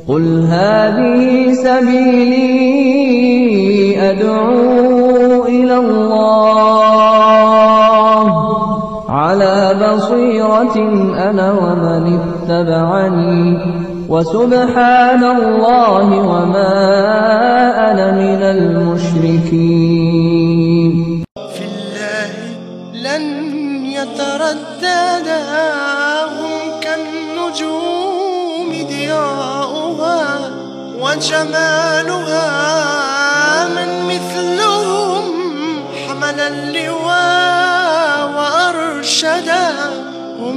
قل هذه سبيلي أدعو إلى الله على بصيرة أنا ومن اتبعني وسبحان الله وما أنا من المشركين في الله لن يترددا هم كالنجوم ضياؤها وجمالها من مثلهم حمل اللواء وأرشدا هم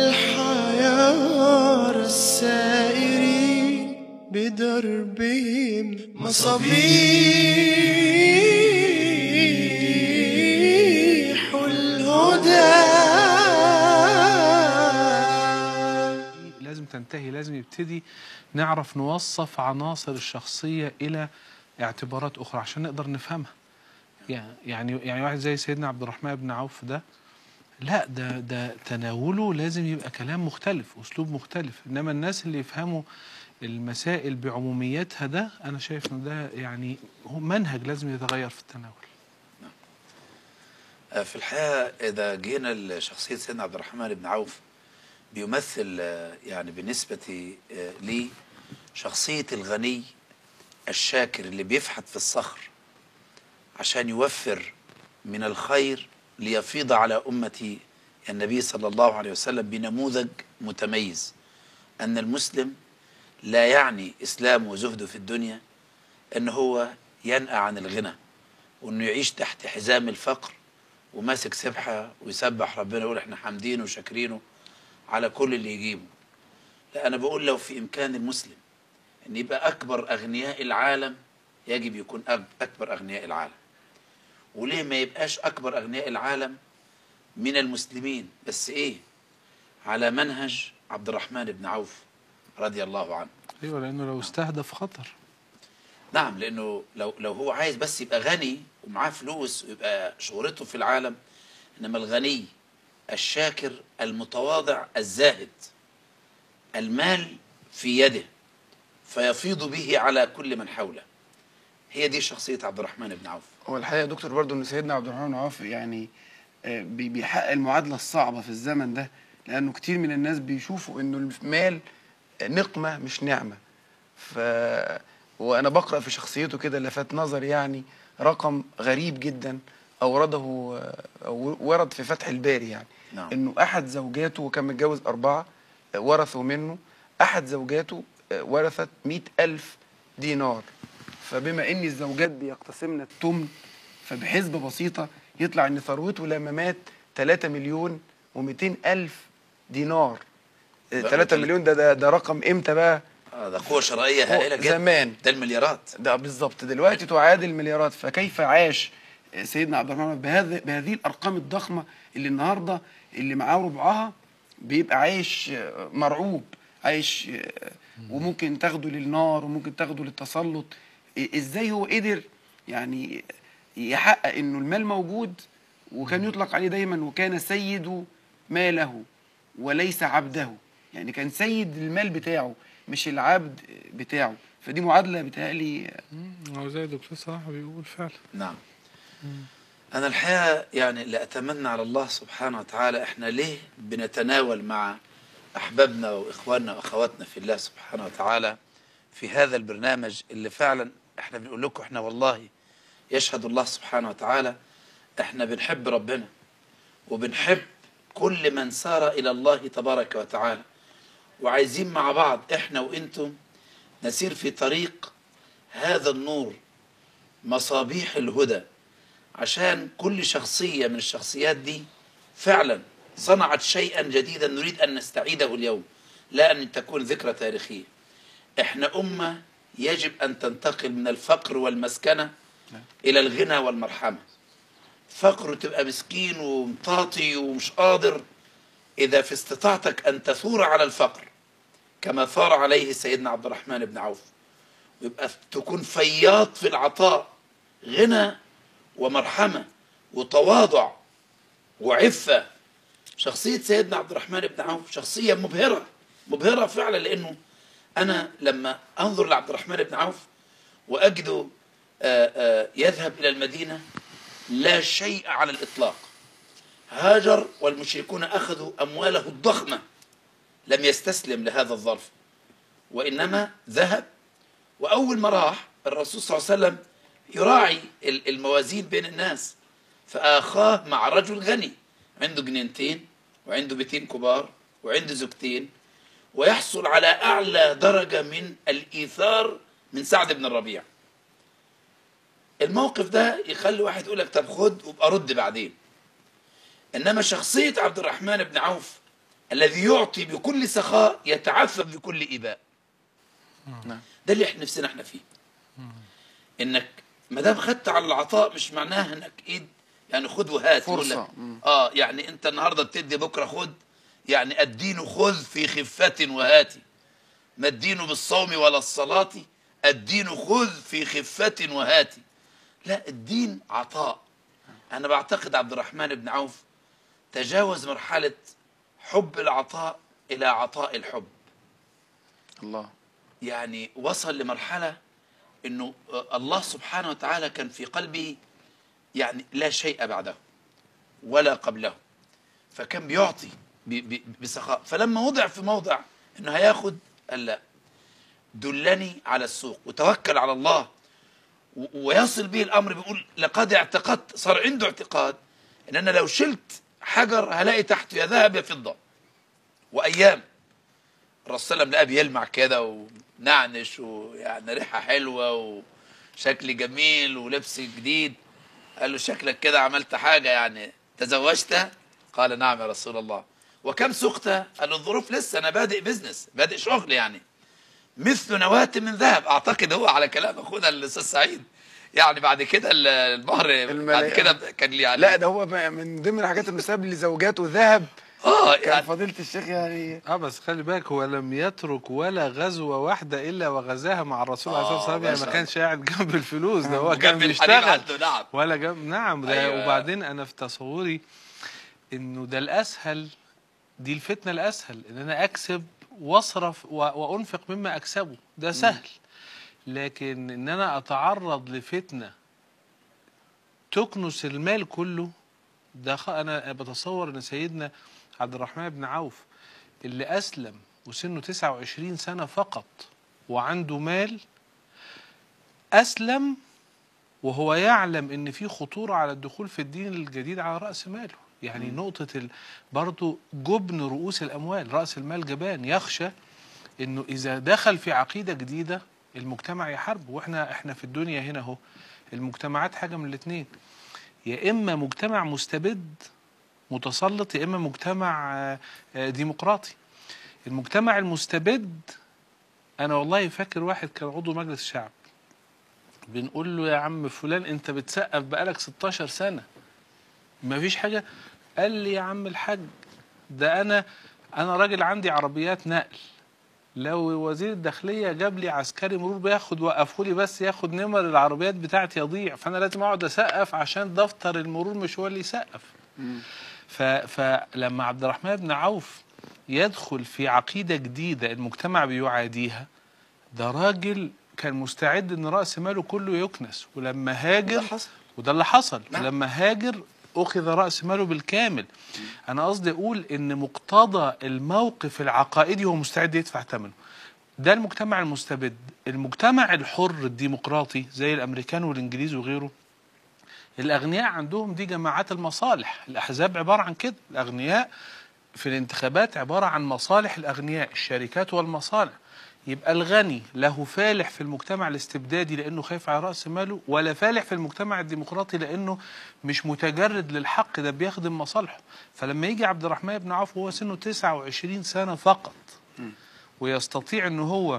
للحياة السائرين بدربهم مصابيح الهدى لازم تنتهي لازم يبتدي نعرف نوصف عناصر الشخصية إلى اعتبارات أخرى عشان نقدر نفهمها يعني يعني يعني واحد زي سيدنا عبد الرحمن بن عوف ده لا ده ده تناوله لازم يبقى كلام مختلف أسلوب مختلف إنما الناس اللي يفهموا المسائل بعمومياتها ده أنا شايف إن ده يعني هو منهج لازم يتغير في التناول آه، في الحقيقة إذا جينا لشخصية سيدنا عبد الرحمن بن عوف بيمثل آه، يعني بالنسبة آه، لي شخصية الغني الشاكر اللي بيفحت في الصخر عشان يوفر من الخير ليفيض على أمة النبي صلى الله عليه وسلم بنموذج متميز أن المسلم لا يعني إسلامه وزهده في الدنيا أن هو ينأى عن الغنى وأنه يعيش تحت حزام الفقر وماسك سبحة ويسبح ربنا يقول احنا حامدينه وشاكرينه على كل اللي يجيبه لا أنا بقول لو في إمكان المسلم أن يبقى أكبر أغنياء العالم يجب يكون أك- أكبر أغنياء العالم وليه ما يبقاش أكبر أغنياء العالم من المسلمين بس إيه على منهج عبد الرحمن بن عوف رضي الله عنه أيوة لأنه لو استهدف خطر نعم لانه لو لو هو عايز بس يبقى غني ومعاه فلوس ويبقى شهرته في العالم انما الغني الشاكر المتواضع الزاهد المال في يده فيفيض به على كل من حوله هي دي شخصية عبد الرحمن بن عوف هو الحقيقه يا دكتور برضو ان سيدنا عبد الرحمن بن عوف يعني آه، بي- بيحقق المعادله الصعبه في الزمن ده لانه كتير من الناس بيشوفوا انه المال نقمه مش نعمه ف وانا بقرا في شخصيته كده لفت نظري يعني رقم غريب جدا اورده آه، او ورد في فتح الباري يعني نعم. انه احد زوجاته وكان متجوز اربعه آه، ورثوا منه احد زوجاته آه، ورثت مئة ألف دينار فبما ان الزوجات بيقتسمن التمن فبحسبه بسيطه يطلع ان ثروته لما مات 3 مليون و200 الف دينار آه، لا، 3 وتل- مليون ده, ده ده رقم امتى بقى آه ده قوة شرائية هائلة جدا زمان. ده المليارات ده بالظبط دلوقتي تعادل مليارات فكيف عاش سيدنا عبد الرحمن بهذا بهذه الارقام الضخمه اللي النهارده اللي معاه ربعها بيبقى عايش آه، مرعوب عايش آه، وممكن تاخده للنار وممكن تاخده للتسلط إ- ازاي هو قدر يعني يحقق انه المال موجود وكان يطلق عليه دايما وكان سيد ماله وليس عبده يعني كان سيد المال بتاعه مش العبد بتاعه فدي معادله بتهيألي هو زي الدكتور صلاح بيقول فعلا نعم أنا الحقيقة يعني اللي أتمنى على الله سبحانه وتعالى إحنا ليه بنتناول مع أحبابنا وإخواننا وأخواتنا في الله سبحانه وتعالى في هذا البرنامج اللي فعلا إحنا بنقول لكم إحنا والله يشهد الله سبحانه وتعالى إحنا بنحب ربنا وبنحب كل من سار إلى الله تبارك وتعالى وعايزين مع بعض إحنا وإنتم نسير في طريق هذا النور مصابيح الهدى عشان كل شخصية من الشخصيات دي فعلا صنعت شيئا جديدا نريد أن نستعيده اليوم لا أن تكون ذكرى تاريخية احنا أمة يجب أن تنتقل من الفقر والمسكنة إلى الغنى والمرحمة فقر تبقى مسكين ومطاطي ومش قادر إذا في استطاعتك أن تثور على الفقر كما ثار عليه سيدنا عبد الرحمن بن عوف ويبقى تكون فياض في العطاء غنى ومرحمة وتواضع وعفة شخصية سيدنا عبد الرحمن بن عوف شخصية مبهرة مبهرة فعلا لأنه أنا لما أنظر لعبد الرحمن بن عوف وأجده آه، آه، يذهب إلى المدينة لا شيء على الإطلاق هاجر والمشركون أخذوا أمواله الضخمة لم يستسلم لهذا الظرف وإنما ذهب وأول ما راح الرسول صلى الله عليه وسلم يراعي ال- الموازين بين الناس فآخاه مع رجل غني عنده جنينتين وعنده بيتين كبار وعنده زوجتين ويحصل على أعلى درجة من الإيثار من سعد بن الربيع الموقف ده يخلي واحد يقول لك طب خد وابقى رد بعدين إنما شخصية عبد الرحمن بن عوف الذي يعطي بكل سخاء يتعفف بكل إباء نعم. ده اللي احنا نفسنا احنا فيه انك ما دام خدت على العطاء مش معناها انك ايد يعني خد وهات يقول فرصة. لك مم. اه يعني انت النهارده بتدي بكره خد يعني الدين خذ في خفة وهات ما الدين بالصوم ولا الصلاة الدين خذ في خفة وهات لا الدين عطاء انا بعتقد عبد الرحمن بن عوف تجاوز مرحلة حب العطاء الى عطاء الحب الله يعني وصل لمرحلة انه الله سبحانه وتعالى كان في قلبه يعني لا شيء بعده ولا قبله فكان بيعطي ب- ب- بسخاء فلما وضع في موضع انه هياخد قال لا دلني على السوق وتوكل على الله و- ويصل به الامر بيقول لقد اعتقدت صار عنده اعتقاد ان انا لو شلت حجر هلاقي تحته يا ذهب يا فضه وايام الرسول صلى الله عليه وسلم لقاه بيلمع كده ونعنش ويعني ريحه حلوه وشكل جميل ولبس جديد قال له شكلك كده عملت حاجه يعني تزوجت قال نعم يا رسول الله وكم سقت قال له الظروف لسه انا بادئ بزنس بادئ شغل يعني مثل نواة من ذهب اعتقد هو على كلام اخونا الاستاذ سعيد يعني بعد كده ال- المهر بعد الملايين. كده كان لي يعني لا ده هو بقى من ضمن الحاجات المساب لزوجاته ذهب اه كان يعني فضيله الشيخ يعني اه بس خلي بالك هو لم يترك ولا غزوه واحده الا وغزاها مع الرسول عليه الصلاه آه، والسلام ما يعني ما شاء كانش قاعد جنب الفلوس ده هو كان جنب الحليب بيشتغل عنده نعم ولا جنب نعم ده أيوة. وبعدين انا في تصوري انه ده الاسهل دي الفتنه الاسهل ان انا اكسب واصرف و- وانفق مما اكسبه ده سهل لكن ان انا اتعرض لفتنه تكنس المال كله ده خ... انا بتصور ان سيدنا عبد الرحمن بن عوف اللي اسلم وسنه 29 سنه فقط وعنده مال اسلم وهو يعلم ان في خطوره على الدخول في الدين الجديد على راس ماله يعني نقطه ال... برضو جبن رؤوس الاموال راس المال جبان يخشى انه اذا دخل في عقيده جديده المجتمع يحاربه واحنا احنا في الدنيا هنا اهو المجتمعات حاجه من الاثنين يا اما مجتمع مستبد متسلط يا اما مجتمع آه، آه، ديمقراطي المجتمع المستبد انا والله فاكر واحد كان عضو مجلس الشعب بنقول له يا عم فلان انت بتسقف بقالك 16 سنه ما فيش حاجه قال لي يا عم الحاج ده انا انا راجل عندي عربيات نقل لو وزير الداخليه جاب لي عسكري مرور بياخد وقفه لي بس ياخد نمر العربيات بتاعتي يضيع فانا لازم اقعد اسقف عشان دفتر المرور مش هو اللي يسقف ف... فلما عبد الرحمن بن عوف يدخل في عقيده جديده المجتمع بيعاديها ده راجل كان مستعد ان راس ماله كله يكنس ولما هاجر ده حصل. وده اللي حصل نعم. ولما هاجر اخذ راس ماله بالكامل انا قصدي اقول ان مقتضى الموقف العقائدي هو مستعد يدفع ثمنه ده المجتمع المستبد المجتمع الحر الديمقراطي زي الامريكان والانجليز وغيره الاغنياء عندهم دي جماعات المصالح الاحزاب عباره عن كده الاغنياء في الانتخابات عباره عن مصالح الاغنياء الشركات والمصالح يبقى الغني له فالح في المجتمع الاستبدادي لانه خايف على راس ماله ولا فالح في المجتمع الديمقراطي لانه مش متجرد للحق ده بيخدم مصالحه فلما يجي عبد الرحمن بن عوف وهو سنه 29 سنه فقط ويستطيع ان هو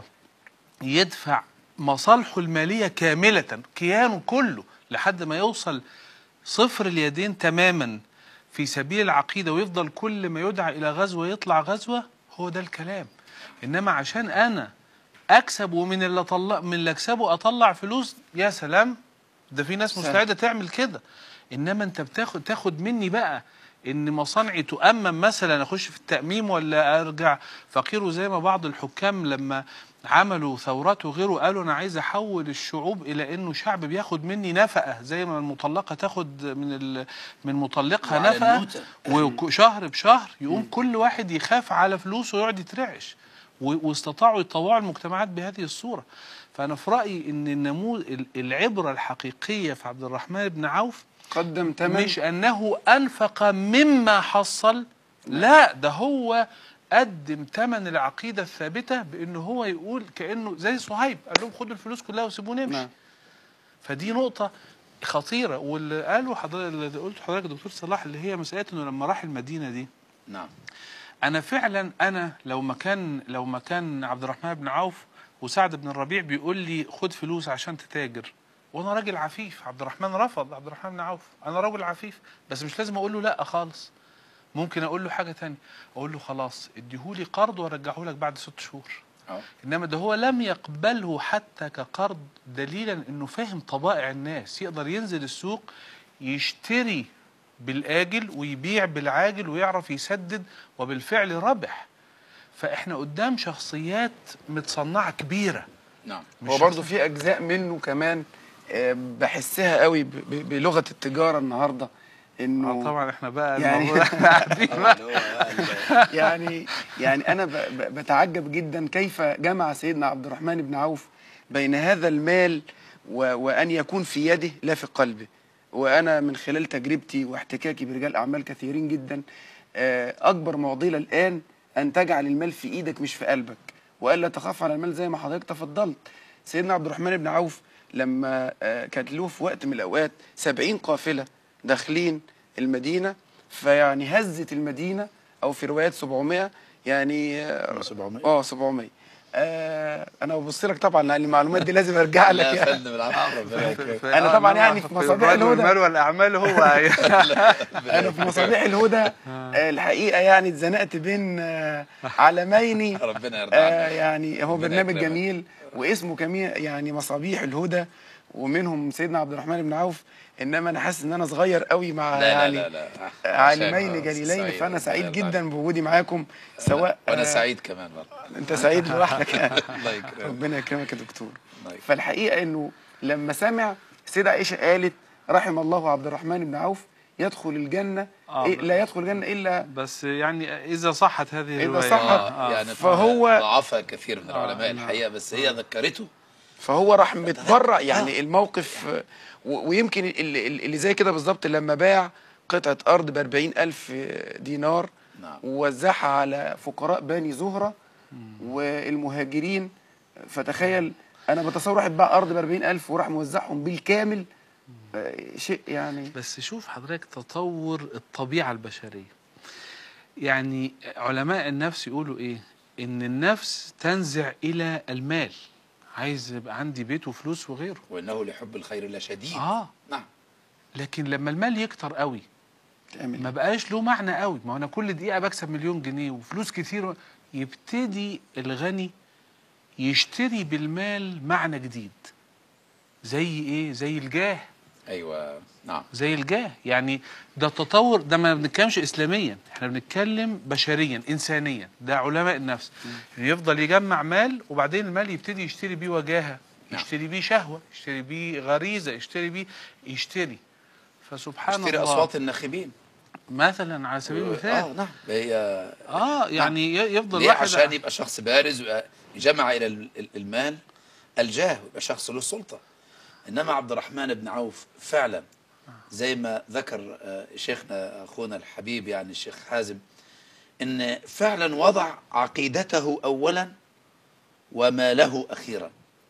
يدفع مصالحه الماليه كامله كيانه كله لحد ما يوصل صفر اليدين تماما في سبيل العقيده ويفضل كل ما يدعى الى غزوه يطلع غزوه هو ده الكلام انما عشان انا اكسب ومن اللي اطلع من اللي اكسبه اطلع فلوس يا سلام ده في ناس سهل. مستعده تعمل كده انما انت بتاخد تاخد مني بقى ان مصانعي تؤمن مثلا اخش في التاميم ولا ارجع فقير وزي ما بعض الحكام لما عملوا ثورات وغيره قالوا انا عايز احول الشعوب الى انه شعب بياخد مني نفقه زي ما المطلقه تاخد من ال... من مطلقها وعلى نفقه النوتة. وشهر بشهر يقوم كل واحد يخاف على فلوسه ويقعد يترعش و- واستطاعوا يطوعوا المجتمعات بهذه الصوره فانا في رايي ان النمو ال- العبره الحقيقيه في عبد الرحمن بن عوف قدم ثمن مش انه انفق مما حصل لا ده هو قدم ثمن العقيده الثابته بانه هو يقول كانه زي صهيب قال لهم خدوا الفلوس كلها وسيبوني امشي نعم. فدي نقطه خطيره واللي قاله حضرتك اللي قلت حضرتك دكتور صلاح اللي هي مساله انه لما راح المدينه دي نعم انا فعلا انا لو مكان لو مكان عبد الرحمن بن عوف وسعد بن الربيع بيقول لي خد فلوس عشان تتاجر وانا راجل عفيف عبد الرحمن رفض عبد الرحمن بن عوف انا راجل عفيف بس مش لازم اقول له لا خالص ممكن اقول له حاجه تانية اقول له خلاص اديهولي قرض وارجعه لك بعد ست شهور أه. انما ده هو لم يقبله حتى كقرض دليلا انه فاهم طبائع الناس يقدر ينزل السوق يشتري بالاجل ويبيع بالعاجل ويعرف يسدد وبالفعل ربح فاحنا قدام شخصيات متصنعه كبيره نعم هو برضه في اجزاء منه كمان آه، بحسها قوي ب- ب- بلغه التجاره النهارده انه آه طبعا احنا بقى يعني- الموضوع احنا قاعدين بقى اللي هو ال- يعني يعني انا ب- ب- بتعجب جدا كيف جمع سيدنا عبد الرحمن بن عوف بين هذا المال و- وان يكون في يده لا في قلبه وانا من خلال تجربتي واحتكاكي برجال اعمال كثيرين جدا آه، اكبر معضله الان ان تجعل المال في ايدك مش في قلبك والا تخاف على المال زي ما حضرتك تفضلت سيدنا عبد الرحمن بن عوف لما آه، كانت له في وقت من الاوقات سبعين قافله داخلين المدينه فيعني هزت المدينه او في روايات 700 يعني اه 700 اه 700 آه انا ببص لك طبعا لان المعلومات دي لازم ارجع لك لا يا يعني. فندم العفو ربنا يكرمك. أنا طبعاً يعني في مصابيح الهدى. المال والاعمال هو انا في مصابيح الهدى آه الحقيقه يعني اتزنقت بين آه علمين ربنا يرضى آه عنك يعني هو ربنا برنامج يكرمك. جميل واسمه كمان يعني مصابيح الهدى ومنهم سيدنا عبد الرحمن بن عوف انما انا حاسس ان انا صغير قوي مع لا لا يعني لا لا عالمين شاكر. جليلين سعيد. فانا ربنا سعيد يرضى جدا عنك. بوجودي معاكم سواء وانا آه، سعيد كمان والله انت سعيد لوحدك الله يكرمك ربنا يكرمك يا دكتور الله يكرمك. فالحقيقه انه لما سمع السيده عائشه قالت رحم الله عبد الرحمن بن عوف يدخل الجنه آه. إيه لا يدخل الجنه الا بس يعني اذا صحت هذه إذا الروايه صحت. آه يعني فهو- ضعفها كثير من العلماء الحقيقه بس هي ذكرته فهو راح متبرع يعني الموقف آه، و- ويمكن اللي, اللي زي كده بالظبط لما باع قطعه ارض ب 40000 دينار نعم. ووزعها على فقراء بني زهره والمهاجرين فتخيل انا بتصور واحد باع ارض ب 40000 وراح موزعهم بالكامل آه، شيء يعني بس شوف حضرتك تطور الطبيعة البشرية يعني علماء النفس يقولوا ايه ان النفس تنزع الى المال عايز يبقى عندي بيت وفلوس وغيره وانه لحب الخير لشديد اه نعم لكن لما المال يكتر قوي تعمل ما بقاش له معنى قوي ما انا كل دقيقة بكسب مليون جنيه وفلوس كتير يبتدي الغني يشتري بالمال معنى جديد زي ايه زي الجاه ايوه نعم زي الجاه يعني ده التطور ده ما بنتكلمش اسلاميا احنا بنتكلم بشريا انسانيا ده علماء النفس يعني يفضل يجمع مال وبعدين المال يبتدي يشتري بيه وجاهه نعم. يشتري بيه شهوه يشتري بيه غريزه يشتري بيه يشتري فسبحان اشتري الله اصوات الناخبين مثلا على سبيل اه المثال نعم هي اه يعني ي- يفضل ليه واحد عشان يبقى شخص بارز ويبقى جمع الى ال- ال- المال الجاه ويبقى شخص له سلطه انما عبد الرحمن بن عوف فعلا زي ما ذكر آه، شيخنا اخونا الحبيب يعني الشيخ حازم ان فعلا وضع عقيدته اولا وماله اخيرا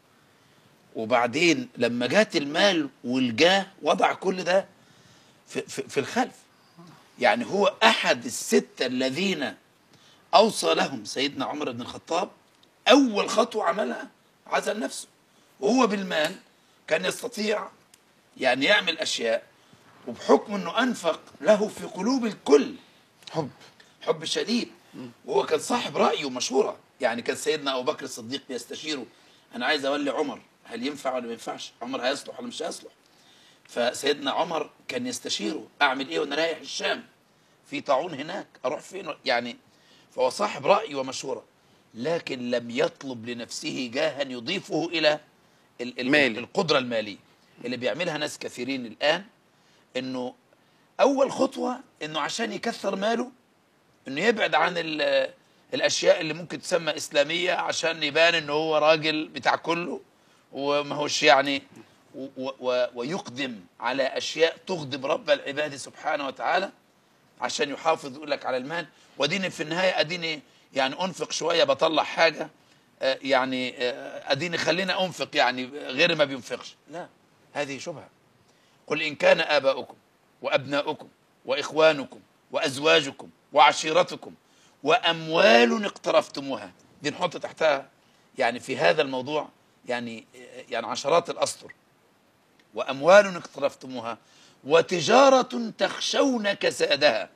وبعدين لما جات المال والجاه وضع كل ده في, في, في الخلف يعني هو احد السته الذين أوصى لهم سيدنا عمر بن الخطاب أول خطوة عملها عزل نفسه وهو بالمال كان يستطيع يعني يعمل أشياء وبحكم أنه أنفق له في قلوب الكل حب حب شديد وهو كان صاحب رأي ومشورة يعني كان سيدنا أبو بكر الصديق بيستشيره أنا عايز أولي عمر هل ينفع ولا ما ينفعش عمر هيصلح ولا مش هيصلح فسيدنا عمر كان يستشيره أعمل إيه وأنا رايح الشام في طاعون هناك أروح فين يعني فهو صاحب رأي ومشورة لكن لم يطلب لنفسه جاها يضيفه إلى ال- ال- مالي. القدرة المالية اللي بيعملها ناس كثيرين الآن إنه أول خطوة إنه عشان يكثر ماله إنه يبعد عن ال- الأشياء اللي ممكن تسمى إسلامية عشان يبان إنه هو راجل بتاع كله وما هوش يعني و- و- و- ويقدم على أشياء تغضب رب العباد سبحانه وتعالى عشان يحافظ يقول لك على المال واديني في النهايه اديني يعني انفق شويه بطلع حاجه آه، يعني آه، اديني خلينا انفق يعني غير ما بينفقش لا هذه شبهه قل ان كان اباؤكم وابناؤكم واخوانكم وازواجكم وعشيرتكم واموال اقترفتموها دي نحط تحتها يعني في هذا الموضوع يعني يعني عشرات الاسطر واموال اقترفتموها وتجاره تخشون كسادها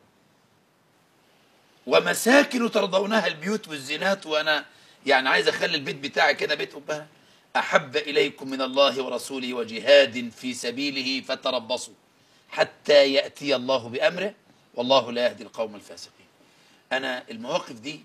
ومساكن ترضونها البيوت والزينات وانا يعني عايز اخلي البيت بتاعي كده بيت امها احب اليكم من الله ورسوله وجهاد في سبيله فتربصوا حتى ياتي الله بامره والله لا يهدي القوم الفاسقين انا المواقف دي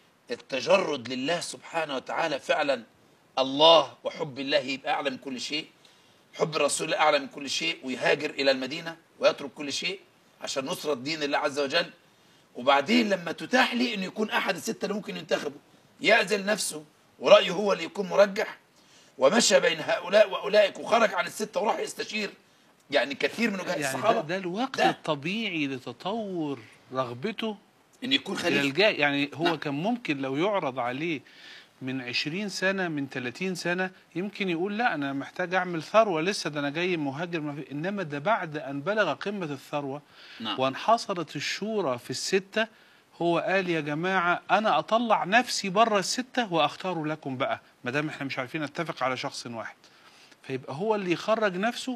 التجرد لله سبحانه وتعالى فعلا الله وحب الله يبقى اعلى من كل شيء حب الرسول اعلى من كل شيء ويهاجر الى المدينه ويترك كل شيء عشان نصره دين الله عز وجل وبعدين لما تتاح لي انه يكون احد السته اللي ممكن ينتخبوا يعزل نفسه ورايه هو اللي يكون مرجح ومشى بين هؤلاء واولئك وخرج عن السته وراح يستشير يعني كثير من وجهاء يعني الصحابه ده, ده الوقت ده. الطبيعي لتطور رغبته ان يكون إلى خليفه الجاي يعني هو نعم. كان ممكن لو يعرض عليه من 20 سنة من 30 سنة يمكن يقول لا أنا محتاج أعمل ثروة لسه ده أنا جاي مهاجر ما في إنما ده بعد أن بلغ قمة الثروة نعم. وانحصرت الشورى في الستة هو قال يا جماعة أنا أطلع نفسي بره الستة وأختار لكم بقى ما دام إحنا مش عارفين نتفق على شخص واحد فيبقى هو اللي يخرج نفسه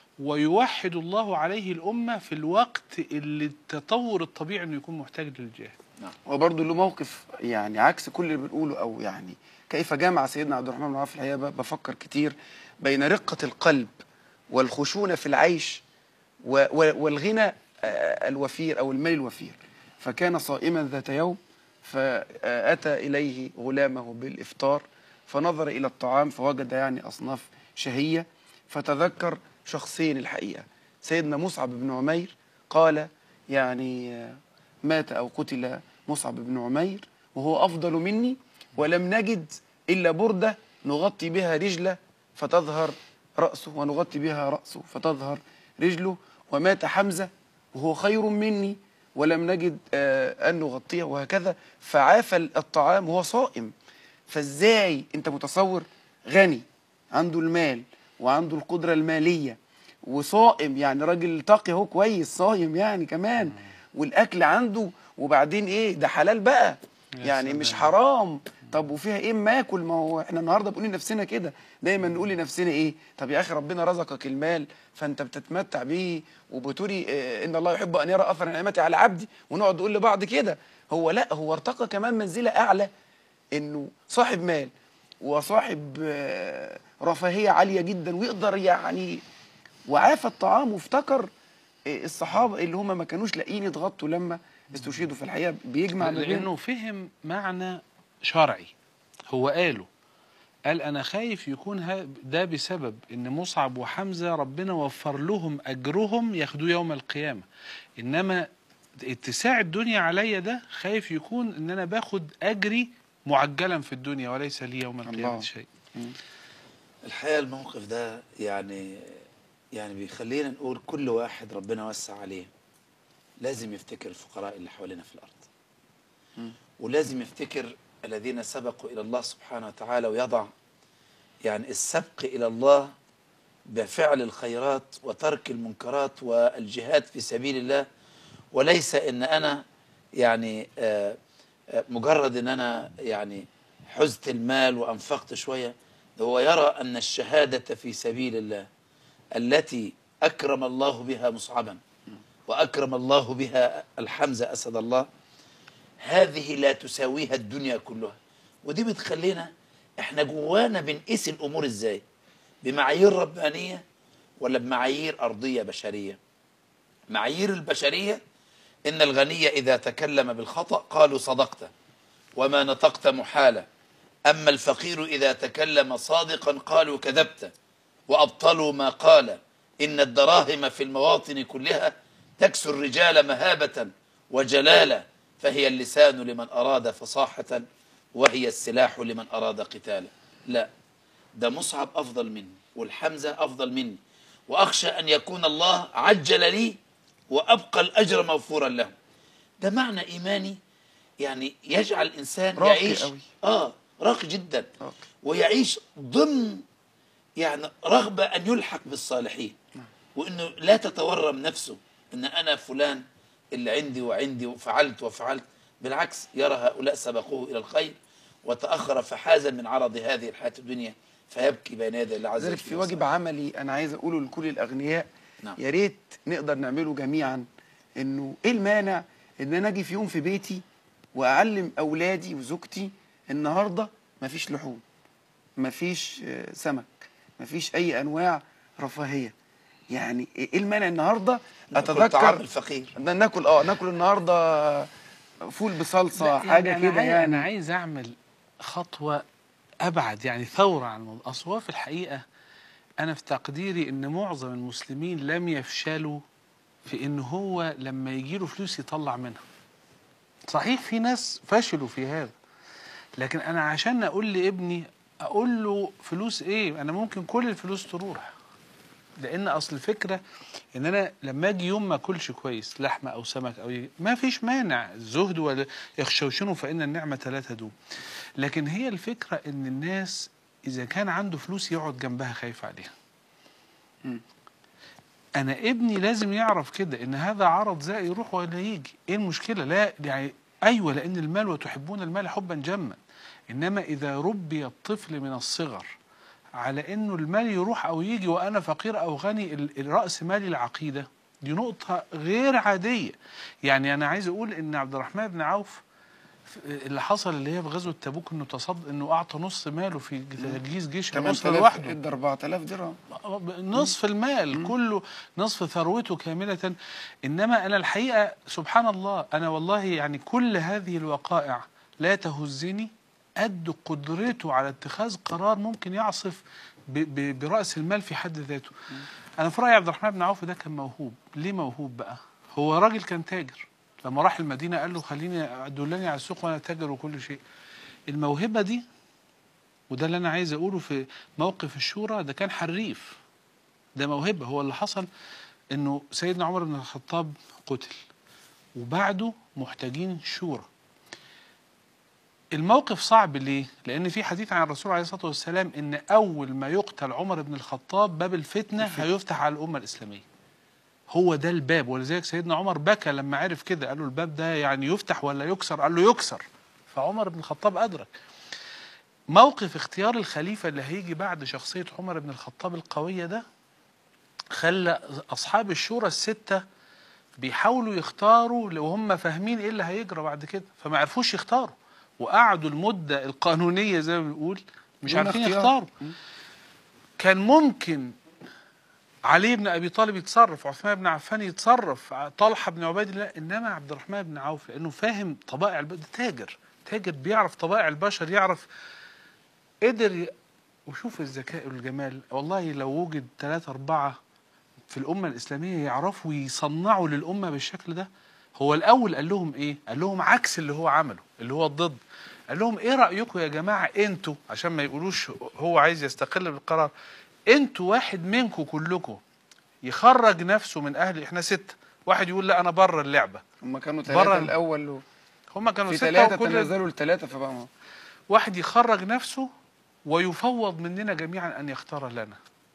ويوحد الله عليه الأمة في الوقت اللي التطور الطبيعي إنه يكون محتاج للجهاد وبرضه له موقف يعني عكس كل اللي بنقوله او يعني كيف جمع سيدنا عبد الرحمن بن عوف الحقيقه ب- بفكر كتير بين رقه القلب والخشونه في العيش و- و- والغنى آه، الوفير او المال الوفير فكان صائما ذات يوم فاتى اليه غلامه بالافطار فنظر الى الطعام فوجد يعني اصناف شهيه فتذكر شخصين الحقيقه سيدنا مصعب بن عمير قال يعني آه، مات او قتل مصعب بن عمير وهو افضل مني ولم نجد الا برده نغطي بها رجله فتظهر راسه ونغطي بها راسه فتظهر رجله ومات حمزه وهو خير مني ولم نجد آه، ان نغطيه وهكذا فعاف الطعام وهو صائم فازاي انت متصور غني عنده المال وعنده القدره الماليه وصائم يعني راجل تقي اهو كويس صايم يعني كمان والاكل عنده وبعدين ايه ده حلال بقى يا يعني مش سلام. حرام طب وفيها ايه ما اكل ما هو احنا النهارده بنقول لنفسنا كده دايما نقول لنفسنا ايه طب يا اخي ربنا رزقك المال فانت بتتمتع بيه وبتقولي إيه ان الله يحب ان يرى اثر نعمته على عبدي ونقعد نقول لبعض كده هو لا هو ارتقى كمان منزله اعلى انه صاحب مال وصاحب آه، رفاهيه عاليه جدا ويقدر يعني وعاف الطعام وافتكر آه، الصحابه اللي هم ما كانوش لاقيين يتغطوا لما استشهدوا في الحقيقه بيجمع ما بين لانه فهم معنى شرعي هو قاله قال انا خايف يكون ها- ده بسبب ان مصعب وحمزه ربنا وفر لهم اجرهم ياخدوه يوم القيامه انما اتساع الدنيا عليا ده خايف يكون ان انا باخد اجري معجلا في الدنيا وليس لي يوم القيامه الله. شيء الحقيقه الموقف ده يعني يعني بيخلينا نقول كل واحد ربنا وسع عليه لازم يفتكر الفقراء اللي حوالينا في الارض ولازم يفتكر الذين سبقوا الى الله سبحانه وتعالى ويضع يعني السبق الى الله بفعل الخيرات وترك المنكرات والجهاد في سبيل الله وليس ان انا يعني آه، آه، مجرد ان انا يعني حزت المال وانفقت شويه ده هو يرى ان الشهاده في سبيل الله التي اكرم الله بها مصعبا واكرم الله بها الحمزه اسد الله هذه لا تساويها الدنيا كلها ودي بتخلينا احنا جوانا بنقيس الامور ازاي بمعايير ربانيه ولا بمعايير ارضيه بشريه معايير البشريه ان الغني اذا تكلم بالخطا قالوا صدقت وما نطقت محالة أما الفقير إذا تكلم صادقا قالوا كذبت وأبطلوا ما قال إن الدراهم في المواطن كلها تكسو الرجال مهابة وجلالة فهي اللسان لمن أراد فصاحة وهي السلاح لمن أراد قتالا لا ده مصعب أفضل مني والحمزة أفضل مني وأخشى أن يكون الله عجل لي وأبقى الأجر موفورا له ده معنى إيماني يعني يجعل الإنسان راقي يعيش أوي. آه راقي جدا راقي. ويعيش ضمن يعني رغبة أن يلحق بالصالحين وأنه لا تتورم نفسه أن أنا فلان اللي عندي وعندي وفعلت وفعلت بالعكس يرى هؤلاء سبقوه إلى الخير وتأخر فحاز من عرض هذه الحياة الدنيا فيبكي بين يدي الله عز وجل لذلك في واجب عملي انا عايز اقوله لكل الاغنياء نعم. يا ريت نقدر نعمله جميعا انه ايه المانع ان انا اجي في يوم في بيتي واعلم اولادي وزوجتي النهارده مفيش لحوم مفيش آه، سمك مفيش اي انواع رفاهيه يعني ايه المانع النهارده نأكل طعام اتذكر الفقير ده ناكل اه ناكل النهارده فول بصلصه لا، حاجه أنا كده عايز- يعني انا عايز اعمل خطوه ابعد يعني ثوره عن الموضوع اصل هو في الحقيقه انا في تقديري ان معظم المسلمين لم يفشلوا في ان هو لما يجي له فلوس يطلع منها صحيح في ناس فشلوا في هذا لكن انا عشان اقول لابني اقول له فلوس ايه انا ممكن كل الفلوس تروح لان اصل الفكره ان انا لما اجي يوم ما اكلش كويس لحمه او سمك او ي- ما فيش مانع الزهد ولا يخشوشنوا فان النعمه لا تدوم لكن هي الفكره ان الناس اذا كان عنده فلوس يقعد جنبها خايف عليها انا ابني لازم يعرف كده ان هذا عرض زائي يروح ولا يجي ايه المشكله لا يعني ايوه لان المال وتحبون المال حبا جما انما اذا ربي الطفل من الصغر على انه المال يروح او يجي وانا فقير او غني ال- الراس مالي العقيده دي نقطه غير عاديه يعني انا عايز اقول ان عبد الرحمن بن عوف اللي حصل اللي هي في غزوه تبوك انه تصد انه اعطى نص ماله في تجهيز جيش الاسره 8000 لوحده ادى 4000 درهم نصف المال كله نصف ثروته كاملة إنما أنا الحقيقة سبحان الله أنا والله يعني كل هذه الوقائع لا تهزني قد قدرته على اتخاذ قرار ممكن يعصف ب- ب- برأس المال في حد ذاته أنا في رأيي عبد الرحمن بن عوف ده كان موهوب ليه موهوب بقى هو راجل كان تاجر لما راح المدينة قال له خليني دلني على السوق وأنا تاجر وكل شيء الموهبة دي وده اللي انا عايز اقوله في موقف الشورى ده كان حريف ده موهبه هو اللي حصل انه سيدنا عمر بن الخطاب قتل وبعده محتاجين شورى الموقف صعب ليه؟ لأن في حديث عن الرسول عليه الصلاة والسلام إن أول ما يقتل عمر بن الخطاب باب الفتنة هيفتح على الأمة الإسلامية. هو ده الباب ولذلك سيدنا عمر بكى لما عرف كده قال له الباب ده يعني يفتح ولا يكسر؟ قال له يكسر. فعمر بن الخطاب أدرك. موقف اختيار الخليفة اللي هيجي بعد شخصية عمر بن الخطاب القوية ده خلى أصحاب الشورى الستة بيحاولوا يختاروا وهم فاهمين ايه اللي هيجرى بعد كده فما عرفوش يختاروا وقعدوا المدة القانونية زي ما بنقول مش دون عارفين اختيار. يختاروا كان ممكن علي بن ابي طالب يتصرف عثمان بن عفان يتصرف طلحه بن عبيد الله انما عبد الرحمن بن عوف لانه فاهم طبائع الب... ده تاجر تاجر بيعرف طبائع البشر يعرف قدر ي... وشوف الذكاء والجمال والله لو وجد ثلاثة أربعة في الأمة الإسلامية يعرفوا يصنعوا للأمة بالشكل ده هو الأول قال لهم إيه؟ قال لهم عكس اللي هو عمله اللي هو الضد قال لهم إيه رأيكم يا جماعة أنتوا عشان ما يقولوش هو عايز يستقل بالقرار أنتوا واحد منكم كلكم يخرج نفسه من أهل إحنا ستة واحد يقول لا أنا بره اللعبة هم كانوا برا- ثلاثة الأول و... هما كانوا في ستة ثلاثة وكل تنازلوا لثلاثة فبقى ما- واحد يخرج نفسه ويفوض مننا جميعا أن يختار لنا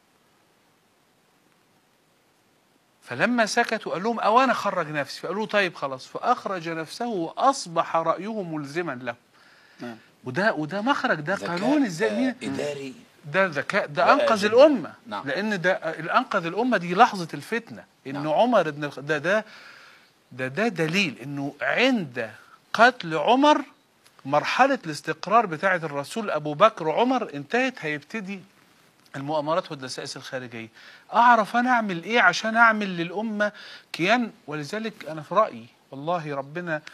فلما سكتوا قال لهم أو أنا خرج نفسي فقالوا طيب خلاص فأخرج نفسه وأصبح رأيه ملزما له نعم. وده وده مخرج ده ذكاء، قانون ازاي آه، مين إداري ده ذكاء ده بقى انقذ جدا. الامه نعم. لان ده اللي انقذ الامه دي لحظه الفتنه ان نعم. عمر بن الخ- ده ده ده ده دليل انه عند قتل عمر مرحله الاستقرار بتاعه الرسول ابو بكر وعمر انتهت هيبتدي المؤامرات والدسائس الخارجيه اعرف انا اعمل ايه عشان اعمل للامه كيان ولذلك انا في رايي والله ربنا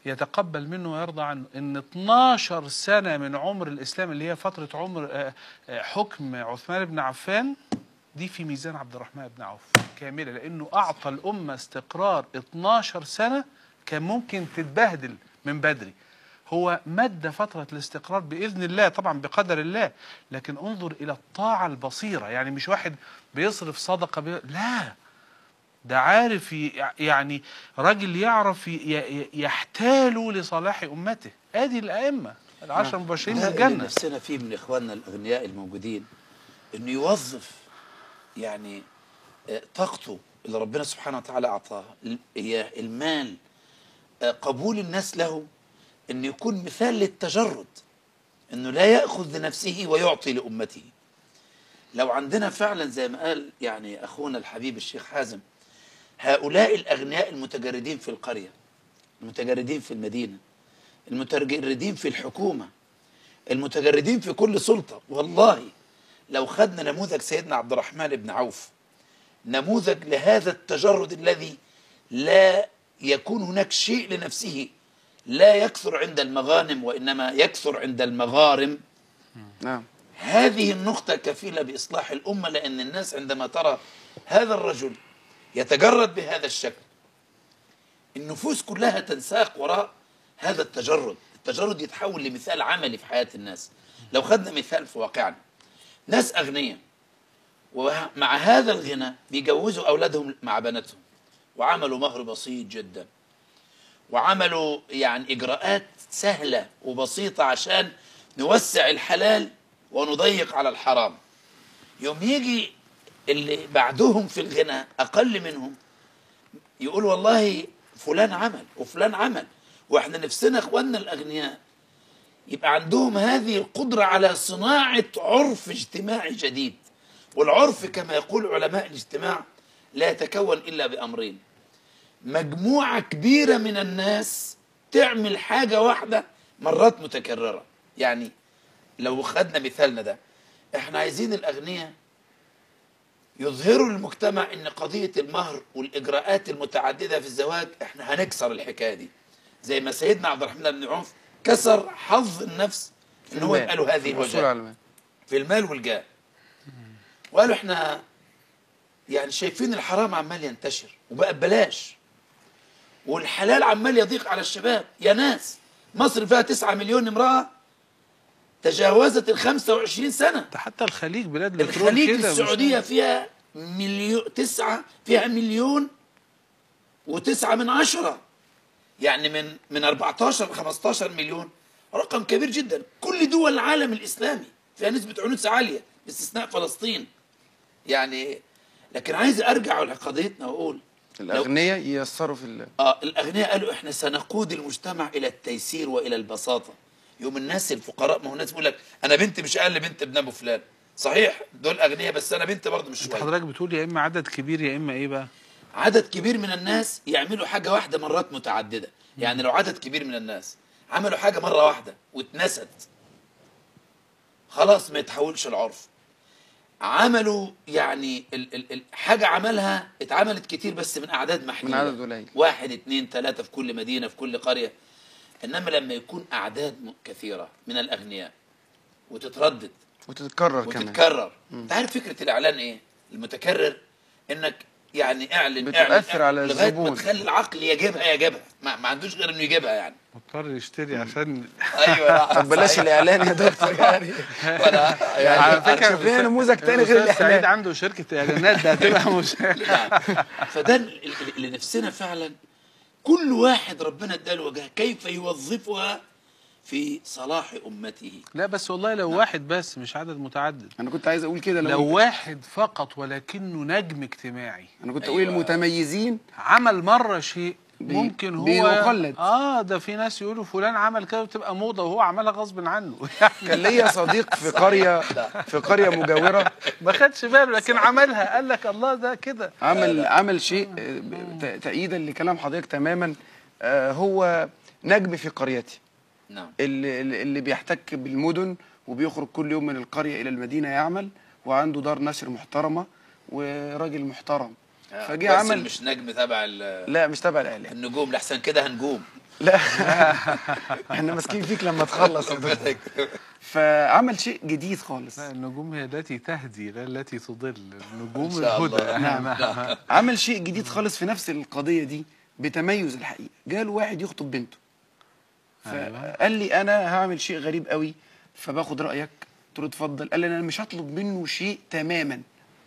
يتقبل منه ويرضى عنه ان 12 سنه من عمر الاسلام اللي هي فتره عمر آه، آه، حكم عثمان بن عفان دي في ميزان عبد الرحمن بن عوف كامله لانه اعطى الامه استقرار 12 سنه كان ممكن تتبهدل من بدري هو مد فترة الاستقرار بإذن الله طبعا بقدر الله لكن انظر إلى الطاعة البصيرة يعني مش واحد بيصرف صدقة بي... لا ده عارف ي- يعني راجل يعرف ي- ي- يحتال لصلاح أمته ادي الأئمة العشر المبشرين ده اللي بالجنة نفسنا فيه من اخواننا الاغنياء الموجودين انه يوظف يعني آه، طاقته اللي ربنا سبحانه وتعالى اعطاها ال- هي المال آه، قبول الناس له انه يكون مثال للتجرد انه لا ياخذ لنفسه ويعطي لامته لو عندنا فعلا زي ما قال يعني اخونا الحبيب الشيخ حازم هؤلاء الاغنياء المتجردين في القريه المتجردين في المدينه المتجردين في الحكومه المتجردين في كل سلطة والله لو خدنا نموذج سيدنا عبد الرحمن بن عوف نموذج لهذا التجرد الذي لا يكون هناك شيء لنفسه لا يكثر عند المغانم وإنما يكثر عند المغارم نعم هذه النقطة كفيلة بإصلاح الأمة لأن الناس عندما ترى هذا الرجل يتجرد بهذا الشكل النفوس كلها تنساق وراء هذا التجرد التجرد يتحول لمثال عملي في حياة الناس لو خدنا مثال في واقعنا ناس أغنياء ومع هذا الغنى بيجوزوا أولادهم مع بناتهم وعملوا مهر بسيط جدا وعملوا يعني إجراءات سهلة وبسيطة عشان نوسع الحلال ونضيق على الحرام يوم يجي اللي بعدهم في الغنى أقل منهم يقول والله فلان عمل وفلان عمل واحنا نفسنا اخواننا الاغنياء يبقى عندهم هذه القدرة على صناعة عرف اجتماعي جديد والعرف كما يقول علماء الاجتماع لا يتكون إلا بأمرين مجموعة كبيرة من الناس تعمل حاجة واحدة مرات متكررة يعني لو خدنا مثالنا ده احنا عايزين الأغنياء يظهروا للمجتمع ان قضية المهر والإجراءات المتعددة في الزواج احنا هنكسر الحكاية دي زي ما سيدنا عبد الرحمن بن عوف كسر حظ النفس ان هو يبقى له هذه الحصول الوجهة على المال في المال والجاه وقالوا احنا يعني شايفين الحرام عمال ينتشر وبقى ببلاش والحلال عمال يضيق على الشباب يا ناس مصر فيها 9 مليون امرأة تجاوزت ال 25 سنة ده حتى الخليج بلاد البترول الخليج كده مش- السعودية فيها مليون تسعة فيها مليون وتسعة من عشرة يعني من من 14 ل 15 مليون رقم كبير جدا كل دول العالم الإسلامي فيها نسبة عنوسة عالية باستثناء فلسطين يعني لكن عايز أرجع لقضيتنا وأقول لو الاغنياء ييسروا في ال- آه الأغنياء قالوا إحنا سنقود المجتمع إلى التيسير وإلى البساطة يوم الناس الفقراء ما هو الناس بيقول لك أنا بنتي مش أقل بنت ابن أبو فلان صحيح دول أغنياء بس أنا بنتي برضه مش انت شوية حضرتك بتقول يا اما عدد كبير يا اما ايه بقى عدد كبير من الناس يعملوا حاجة واحدة مرات متعددة يعني لو عدد كبير من الناس عملوا حاجة مرة واحدة واتنست خلاص ما يتحولش العرف عملوا يعني ال ال ال حاجة عملها اتعملت كتير بس من أعداد محدودة عدد قليل. واحد اتنين تلاتة في كل مدينة في كل قرية إنما لما يكون أعداد م- كثيرة من الأغنياء وتتردد وتتكرر كمان وتتكرر انت عارف فكره الاعلان ايه المتكرر انك يعني اعلن بتؤثر اعلن على لغايه الزبون. ما تخلي العقل يجيبها يجيبها ما, ما عندوش غير انه يجيبها يعني مضطر يشتري عشان ايوه طب بلاش الاعلان يا دكتور يعني ولا يعني على فكره شوف لنا نموذج تاني غير الأستاذ سعيد الإعلان. عنده شركه اعلانات ده هتبقى مش نعم. فده ال- ال- اللي نفسنا فعلا كل واحد ربنا اداله وجهه كيف يوظفها في صلاح امته لا بس والله لو واحد بس مش عدد متعدد انا كنت عايز اقول كده لو لو واحد فقط ولكنه نجم اجتماعي انا كنت أيوة. اقول المتميزين عمل مره شيء بي- ممكن هو بيقلد. اه ده في ناس يقولوا فلان عمل كده وتبقى موضه وهو عملها غصب عنه كان ليا صديق في قريه في قريه مجاوره ما خدش باله لكن عملها قال لك الله ده كده عمل عمل شيء آه، ب- ت- تأييدا لكلام حضرتك تماما آه، هو نجم في قريتي نعم اللي, اللي اللي بيحتك بالمدن وبيخرج كل يوم من القرية إلى المدينة يعمل وعنده دار نشر محترمة وراجل محترم فجه بس عمل مش نجم تبع ال- لا مش تبع الإعلام النجوم لحسن كده هنجوم لا احنا ماسكين فيك لما تخلص يا دكتور. فعمل شيء جديد خالص لا النجوم هي التي تهدي لا التي تضل النجوم إن شاء الهدى الله. نعم عمل شيء جديد خالص في نفس القضيه دي بتميز الحقيقه جاله واحد يخطب بنته فقال لي انا هعمل شيء غريب قوي فباخد رايك قلت له اتفضل قال لي انا مش هطلب منه شيء تماما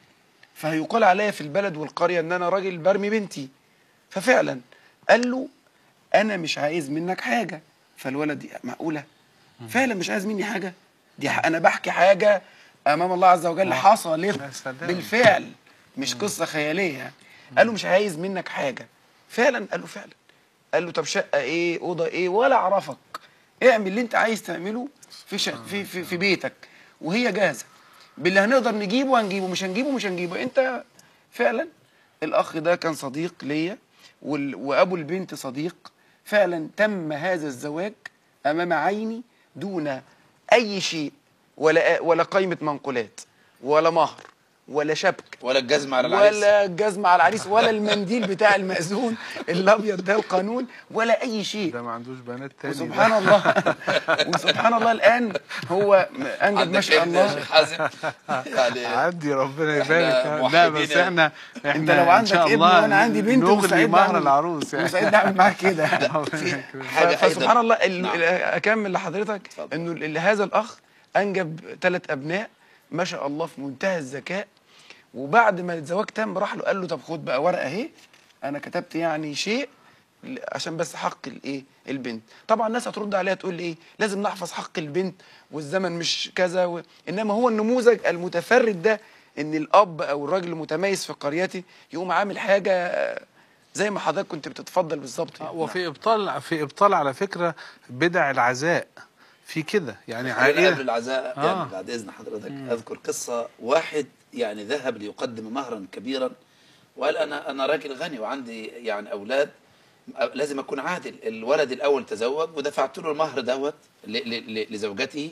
فهيقال عليا في البلد والقريه ان انا راجل برمي بنتي ففعلا قال له انا مش عايز منك حاجه فالولد دي معقوله فعلا مش عايز مني حاجه دي ح- انا بحكي حاجه امام الله عز وجل حصلت يا سلام. بالفعل مش قصه خياليه يعني قال له مش عايز منك حاجه فعلا قال له فعلا قال له طب شقه ايه اوضه ايه ولا اعرفك اعمل اللي انت عايز تعمله في شق في في, في بيتك وهي جاهزه باللي هنقدر نجيبه هنجيبه مش هنجيبه مش هنجيبه انت فعلا الاخ ده كان صديق ليا وال- وابو البنت صديق فعلا تم هذا الزواج امام عيني دون اي شيء ولا ولا قائمه منقولات ولا مهر ولا شبك ولا الجزمة على العريس ولا الجزمة على العريس ولا المنديل بتاع المأذون الأبيض ده القانون ولا أي شيء ده ما عندوش بنات تاني ده. وسبحان الله وسبحان الله الآن هو أنجب ما عندك شاء ابن يا الله شيخ حازم يعني عدي ربنا إحنا يبارك لا موحدين بس يعني. احنا احنا أنت لو إن عندك شاء ابن الله وأنا عندي بنت نغلي وسعيد مهر أعمل- العروس يعني وسعيد أعمل معاه كده في حاجة فسبحان أيضا الله ال- نعم. ال- اكمل لحضرتك اتفضل. انه ال- هذا الاخ انجب ثلاث ابناء ما شاء الله في منتهى الذكاء وبعد ما الزواج تم راح له قال له طب خد بقى ورقه اهي انا كتبت يعني شيء ل- عشان بس حق الايه البنت طبعا الناس هترد عليها تقول لي ايه لازم نحفظ حق البنت والزمن مش كذا و... انما هو النموذج المتفرد ده ان الاب او الراجل المتميز في قريته يقوم عامل حاجه آه، زي ما حضرتك كنت بتتفضل بالظبط يعني. وفي ابطال في ابطال على فكره بدع العزاء في كده يعني أنا قبل عائله العزاء آه. يعني بعد إذن حضرتك أذكر قصة واحد يعني ذهب ليقدم مهرا كبيرا وقال أنا أنا راجل غني وعندي يعني أولاد لازم أكون عادل الولد الأول تزوج ودفعت له المهر دوت ل- ل- ل- لزوجته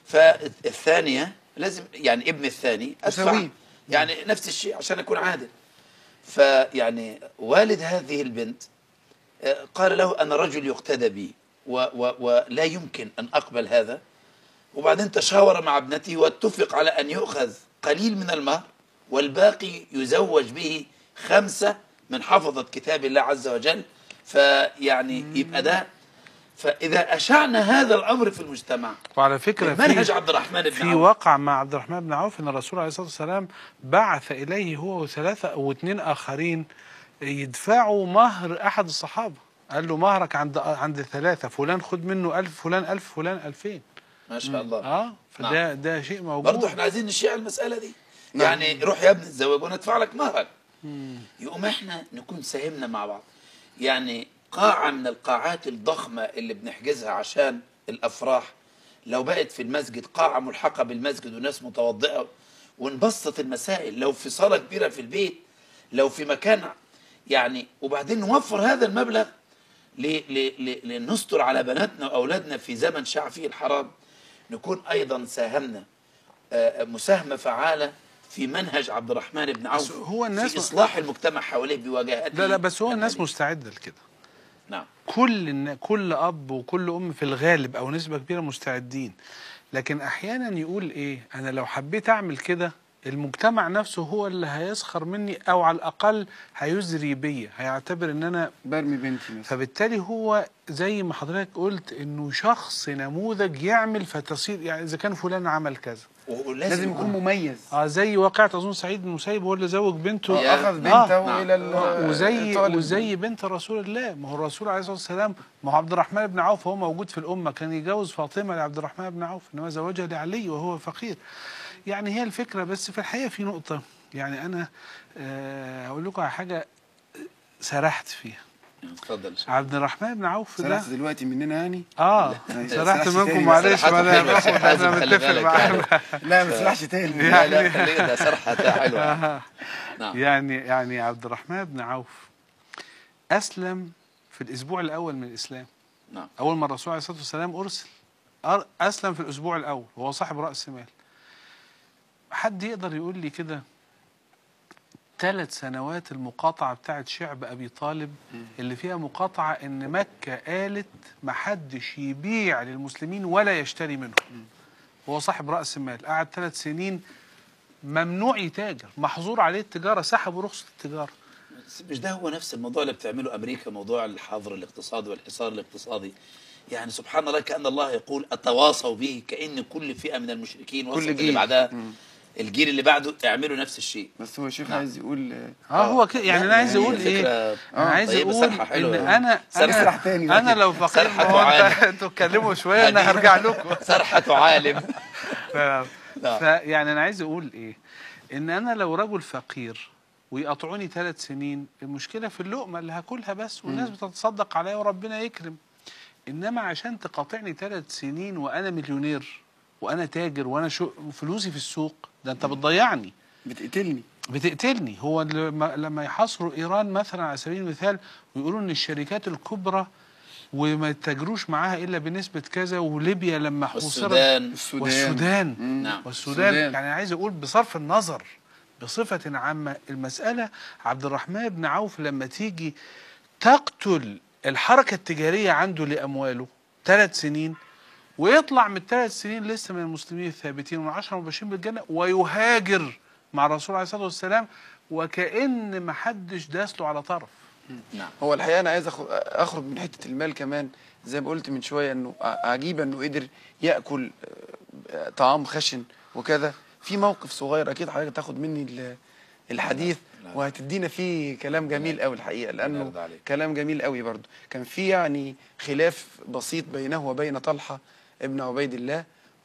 فالثانية لازم يعني ابن الثاني أدفع أساويه. يعني نفس الشيء عشان أكون عادل فيعني والد هذه البنت آه، قال له أنا رجل يقتدى بي و و ولا يمكن أن أقبل هذا وبعدين تشاور مع ابنته واتفق على أن يؤخذ قليل من المهر والباقي يزوج به خمسة من حفظة كتاب الله عز وجل فيعني يبقى ده فإذا أشعنا هذا الأمر في المجتمع وعلى فكره منهج في عبد الرحمن بن في عوف وقع مع عبد الرحمن بن عوف ان الرسول عليه الصلاه والسلام بعث اليه هو وثلاثه او اثنين اخرين يدفعوا مهر احد الصحابه قال له مهرك عند عند ثلاثه فلان خد منه ألف فلان ألف فلان ألفين ما شاء الله اه فده ده شيء موجود برضه احنا عايزين نشيع المسألة دي يعني روح يا ابني اتزوج وانا ادفع لك مهرك يقوم احنا نكون ساهمنا مع بعض يعني قاعة من القاعات الضخمة اللي بنحجزها عشان الأفراح لو بقت في المسجد قاعة ملحقة بالمسجد وناس متوضئة ونبسط المسائل لو في صالة كبيرة في البيت لو في مكان يعني وبعدين نوفر هذا المبلغ ل- ل- ل- لنستر على بناتنا وأولادنا في زمن شاع فيه الحرام نكون أيضا ساهمنا آه، مساهمة فعالة في منهج عبد الرحمن بن عوف هو الناس- في إصلاح المجتمع حواليه بواجهته لا لا بس هو الناس النبي. مستعده لكده نعم كل النا- كل اب وكل ام في الغالب او نسبه كبيره مستعدين لكن احيانا يقول ايه انا لو حبيت اعمل كده المجتمع نفسه هو اللي هيسخر مني او على الاقل هيزري بيا هيعتبر ان انا برمي بنتي مثلا فبالتالي هو زي ما حضرتك قلت انه شخص نموذج يعمل فتصير يعني اذا كان فلان عمل كذا ولازم لازم يكون مميز اه زي واقعة اظن سعيد بن المسيب هو اللي زوج بنته يا- اخذ آه. بنته نعم. الى ال- وزي الطالب. وزي بنت رسول الله ما هو الرسول عليه الصلاه والسلام ما هو عبد الرحمن بن عوف هو موجود في الامه كان يجوز فاطمه لعبد الرحمن بن عوف انما زوجها لعلي وهو فقير يعني هي الفكره بس في الحقيقه في نقطه يعني انا آه، هقول لكم على حاجه سرحت فيها اتفضل عبد الرحمن بن عوف ده سرحت دلوقتي مننا يعني اه لا. سرحت سرحت منكم تاني. معلش سرحت ما انا حلوة يا شيخ باخد حازم، انا خلي متفق بالك معاك لا ما تسرحش تاني لا لا خليك ده سرحة حلوة نعم يعني يعني عبد الرحمن بن عوف اسلم في الاسبوع الاول من الاسلام نعم اول ما الرسول عليه الصلاه والسلام ارسل أر- اسلم في الاسبوع الاول وهو صاحب راس مال حد يقدر يقول لي كده ثلاث سنوات المقاطعة بتاعت شعب أبي طالب اللي فيها مقاطعة إن مكة قالت محدش يبيع للمسلمين ولا يشتري منهم هو صاحب رأس المال قعد ثلاث سنين ممنوع يتاجر محظور عليه التجارة سحبوا رخصة التجارة بس مش ده هو نفس الموضوع اللي بتعمله امريكا موضوع الحظر الاقتصادي والحصار الاقتصادي يعني سبحان الله كان الله يقول اتواصوا به كان كل فئه من المشركين وصلت اللي جيل. بعدها مم. الجيل اللي بعده يعملوا نفس الشيء بس هو الشيخ نعم. عايز يقول آه، اه هو كده يعني انا عايز يعني اقول ايه فكرة انا عايز طيبة، اقول سرحة ان حلوة. انا سرح انا تاني بقى. انا لو فقير سرحة ما هو انت- تعالى. انتوا اتكلموا شويه انا هرجع لكم سرحة عالم ف... نعم. فيعني انا عايز اقول ايه ان انا لو رجل فقير ويقطعوني ثلاث سنين المشكله في اللقمه اللي هاكلها بس والناس بتتصدق عليا وربنا يكرم انما عشان تقاطعني ثلاث سنين وانا مليونير وانا تاجر وانا شو فلوسي في السوق ده انت بتضيعني بتقتلني بتقتلني هو لما لما يحاصروا ايران مثلا على سبيل المثال ويقولوا ان الشركات الكبرى وما يتاجروش معاها الا بنسبه كذا وليبيا لما حوصرت والسودان السودان والسودان مم. نعم. والسودان السودان. يعني عايز اقول بصرف النظر بصفه عامه المساله عبد الرحمن بن عوف لما تيجي تقتل الحركه التجاريه عنده لامواله ثلاث سنين ويطلع من الثلاث سنين لسه من المسلمين الثابتين ومن عشرة مبشرين بالجنه ويهاجر مع الرسول عليه الصلاه والسلام وكأن ما حدش داس له على طرف نعم هو الحقيقه انا عايز أخ- اخرج من حته المال كمان زي ما قلت من شويه انه ع- عجيب انه قدر ياكل آه، طعام خشن وكذا في موقف صغير اكيد حضرتك تاخد مني ال- الحديث لا. وهتدينا فيه كلام جميل قوي الحقيقه لانه يرضى عليك. كلام جميل قوي برضو كان في يعني خلاف بسيط بينه وبين طلحه ابن عبيد الله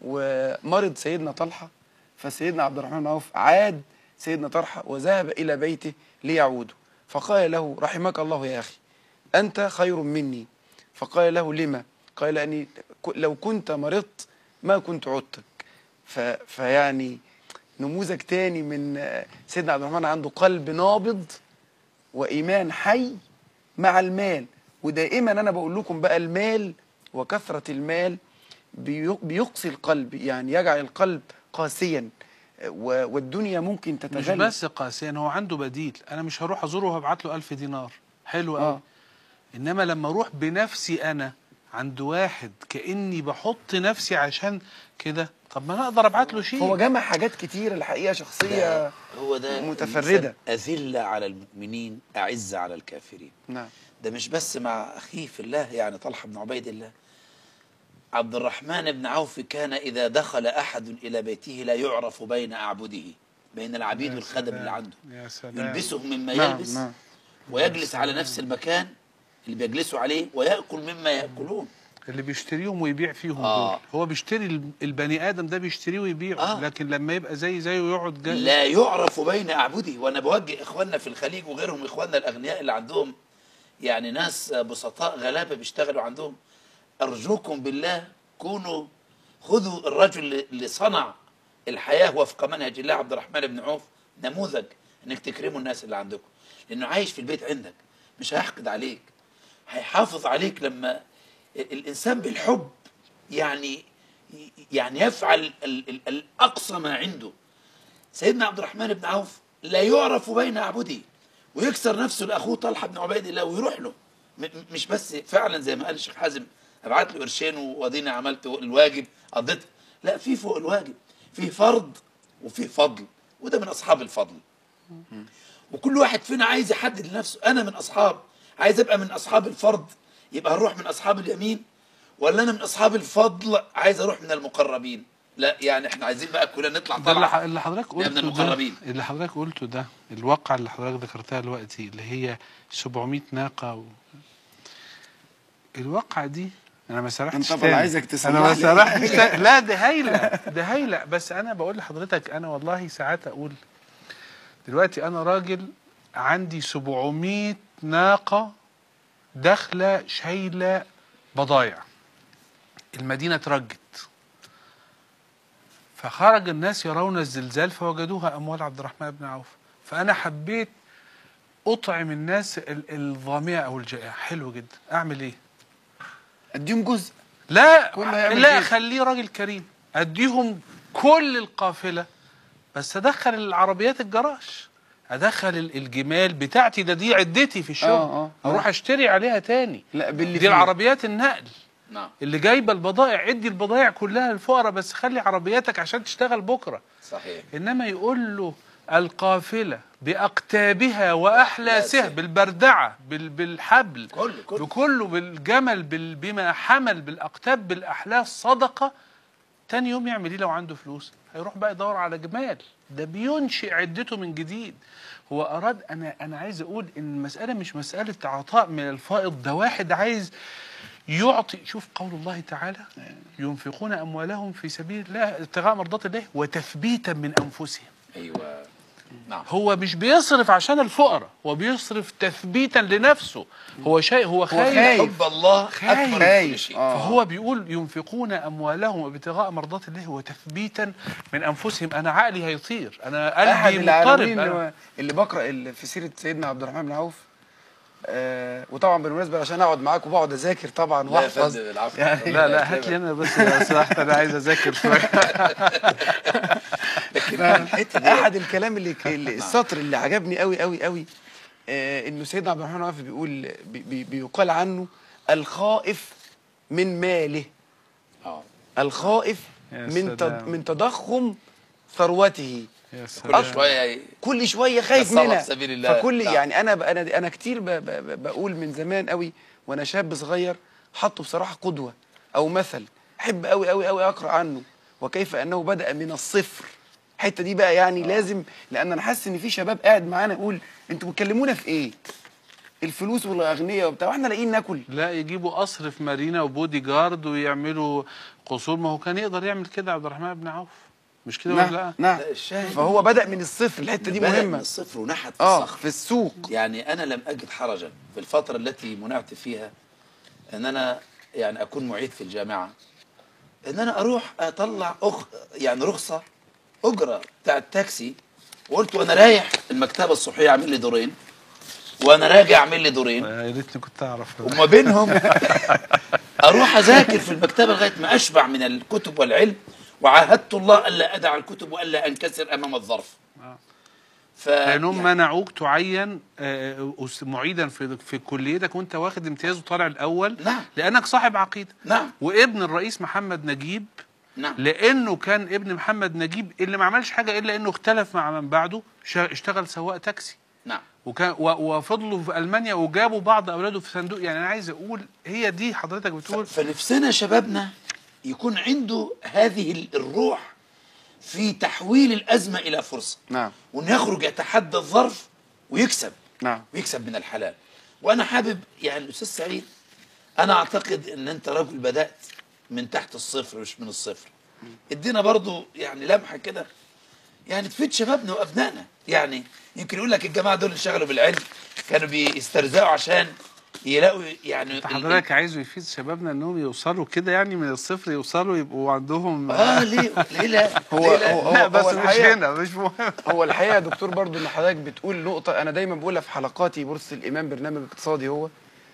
ومرض سيدنا طلحه فسيدنا عبد الرحمن بن عوف عاد سيدنا طلحه وذهب الى بيته ليعوده فقال له رحمك الله يا اخي انت خير مني فقال له لما قال لاني ك- لو كنت مرضت ما كنت عدتك ف فيعني نموذج تاني من آه، سيدنا عبد الرحمن عنده قلب نابض وايمان حي مع المال ودائما انا بقول لكم بقى المال وكثره المال بيق- بيقسي القلب يعني يجعل القلب قاسيا آه، و- والدنيا ممكن مش تتغلب بس قاسيا هو عنده بديل انا مش هروح ازوره وهبعت له ألف دينار حلو قوي آه. انما لما اروح بنفسي انا عند واحد كاني بحط نفسي عشان كده طب ما انا اقدر ابعت له شيء هو جمع حاجات كتير الحقيقه شخصيه ده هو ده متفردة. الإنسان أذل على المؤمنين أعز على الكافرين نعم ده مش بس مع أخيه في الله يعني طلحة بن عبيد الله عبد الرحمن بن عوف كان إذا دخل أحد إلى بيته لا يعرف بين أعبده بين العبيد يا والخدم سلام، اللي عنده يا سلام يلبسهم مما نعم يلبس نعم ويجلس على نفس المكان اللي بيجلسوا عليه ويأكل مما يأكلون اللي بيشتريهم ويبيع فيهم آه. دول هو بيشتري ال- البني ادم ده بيشتريه ويبيعه آه. لكن لما يبقى زي زيه ويقعد جاي لا يعرف بين أعبده وأنا بوجه إخواننا في الخليج وغيرهم إخواننا الأغنياء اللي عندهم يعني ناس بسطاء غلابة بيشتغلوا عندهم أرجوكم بالله كونوا خذوا الرجل اللي صنع الحياة وفق منهج الله عبد الرحمن بن عوف نموذج انك تكرموا الناس اللي عندكم لانه عايش في البيت عندك مش هيحقد عليك هيحافظ عليك لما ال- الانسان بالحب يعني يعني يفعل ال- ال- الاقصى ما عنده سيدنا عبد الرحمن بن عوف لا يعرف بين اعبده ويكسر نفسه لاخوه طلحه بن عبيد الله ويروح له م- م- مش بس فعلا زي ما قال الشيخ حازم ابعت له قرشين واديني عملت الواجب قضيت لا في فوق الواجب في فرض وفي فضل وده من اصحاب الفضل وكل واحد فينا عايز يحدد لنفسه انا من اصحاب عايز ابقى من اصحاب الفرض يبقى هنروح من اصحاب اليمين ولا انا من اصحاب الفضل عايز اروح من المقربين لا يعني احنا عايزين بقى كلنا نطلع ده اللي ح- طلعه اللي حضرتك من قلته ده المقربين. اللي حضرتك قلته ده الواقع اللي حضرتك ذكرتها دلوقتي اللي هي 700 ناقة و... الواقع دي انا ما سرحتش أنت طبعاً تاني. عايزك تصلح انا ما لي. سرحتش تاني. لا ده هايله ده هايله بس انا بقول لحضرتك انا والله ساعات اقول دلوقتي انا راجل عندي 700 ناقة داخلة شايلة بضايع المدينة اترجت فخرج الناس يرون الزلزال فوجدوها أموال عبد الرحمن بن عوف فأنا حبيت أطعم الناس ال- الظامئة أو الجائعة حلو جدا أعمل إيه؟ اديهم جزء لا كله هيعمل لا كده. خليه راجل كريم أديهم كل القافلة بس أدخل العربيات الجراج ادخل ال- الجمال بتاعتي ده دي عدتي في الشغل آه، آه. اروح اشتري عليها تاني لا باللي دي فيه. العربيات النقل نعم اللي جايبه البضائع ادي البضائع كلها للفقراء بس خلي عربياتك عشان تشتغل بكره صحيح انما يقول له القافله باقتابها واحلاسها أحلاسها. بالبردعه بال- بالحبل كله كله بكله بالجمل بال- بما حمل بالاقتاب بالاحلاس صدقه تاني يوم يعمل ايه لو عنده فلوس هيروح بقى يدور على جمال ده بينشئ عدته من جديد هو اراد انا انا عايز اقول ان المساله مش مساله عطاء من الفائض ده واحد عايز يعطي شوف قول الله تعالى ينفقون اموالهم في سبيل الله ابتغاء مرضات الله وتثبيتا من انفسهم ايوه نعم هو مش بيصرف عشان الفقراء هو بيصرف تثبيتا لنفسه هو شيء هو خايف خايف. حب الله خايف. اكبر من كل خايف. شيء آه. فهو بيقول ينفقون اموالهم ابتغاء مرضات الله وتثبيتا من انفسهم انا عقلي هيطير انا احد قلبي مضطرب العالمين أنا اللي, اللي بقرا اللي في سيره سيدنا عبد الرحمن بن عوف آه وطبعا بالمناسبه عشان اقعد معاك وبقعد اذاكر طبعا لا يا واحفظ فندم العفو يعني لا لا هات لي انا بس لو سمحت انا عايز اذاكر شويه لكن الحته دي احد الكلام اللي, اللي السطر اللي عجبني قوي قوي قوي آه انه سيدنا عبد الرحمن عوف بيقول بي بي بيقال عنه الخائف من ماله اه الخائف يا من تد سلام. من تضخم ثروته يا كل سلام شويه كل شويه خايف يتصرف منها في سبيل الله. فكل نعم. يعني انا ب- انا انا كتير ب ب ب بقول من زمان قوي وانا شاب صغير حطه بصراحه قدوه او مثل احب قوي قوي قوي اقرا عنه وكيف انه بدا من الصفر الحته دي بقى يعني آه. لازم لان انا حاسس ان في شباب قاعد معانا يقول انتوا بتكلمونا في ايه الفلوس والاغنياء وبتاع واحنا لاقيين ناكل لا يجيبوا قصر في مارينا وبودي جارد ويعملوا قصور ما هو كان يقدر يعمل كده عبد الرحمن بن عوف مش كده ولا نعم لا؟ نعم لا، الشاهد فهو بدا من الصفر الحته دي بدأ من مهمه الصفر ونحت في اه الصخر في السوق يعني انا لم اجد حرجا في الفتره التي منعت فيها ان انا يعني اكون معيد في الجامعه ان انا اروح اطلع أخ يعني رخصه اجره بتاع التاكسي وقلت وانا رايح المكتبه الصحيه اعمل لي دورين وانا راجع اعمل لي دورين يا ريتني كنت اعرف وما بينهم اروح اذاكر في المكتبه لغايه ما اشبع من الكتب والعلم وعاهدت الله الا ادع الكتب والا انكسر امام الظرف آه. ف لانهم يعني منعوك تعين آه، أس- معيدا في في كليتك وانت واخد امتياز وطالع الاول نعم. لانك صاحب عقيده نعم وابن الرئيس محمد نجيب نعم لانه كان ابن محمد نجيب اللي ما عملش حاجه الا انه اختلف مع من بعده شا- اشتغل سواق تاكسي نعم وكان و- وفضلوا في المانيا وجابوا بعض اولاده في صندوق يعني انا عايز اقول هي دي حضرتك بتقول فنفسنا شبابنا يكون عنده هذه ال- الروح في تحويل الأزمة إلى فرصة نعم وأن يخرج يتحدى الظرف ويكسب نعم ويكسب من الحلال وأنا حابب يعني الأستاذ سعيد أنا أعتقد أن أنت رجل بدأت من تحت الصفر مش من الصفر ادينا برضو يعني لمحة كده يعني تفيد شبابنا وأبنائنا يعني يمكن يقول لك الجماعة دول اللي شغلوا بالعلم كانوا بيسترزقوا عشان يلاقوا يعني انت ال- حضرتك عايزه يفيد شبابنا انهم يوصلوا كده يعني من الصفر يوصلوا يبقوا عندهم اه ليه ليه لا هو- ليه لا؟ هو- لا بس مش الحقيقة- هنا مش مهم هو الحقيقه يا دكتور برضو ان حضرتك بتقول نقطه انا دايما بقولها في حلقاتي بورصه الامام برنامج اقتصادي هو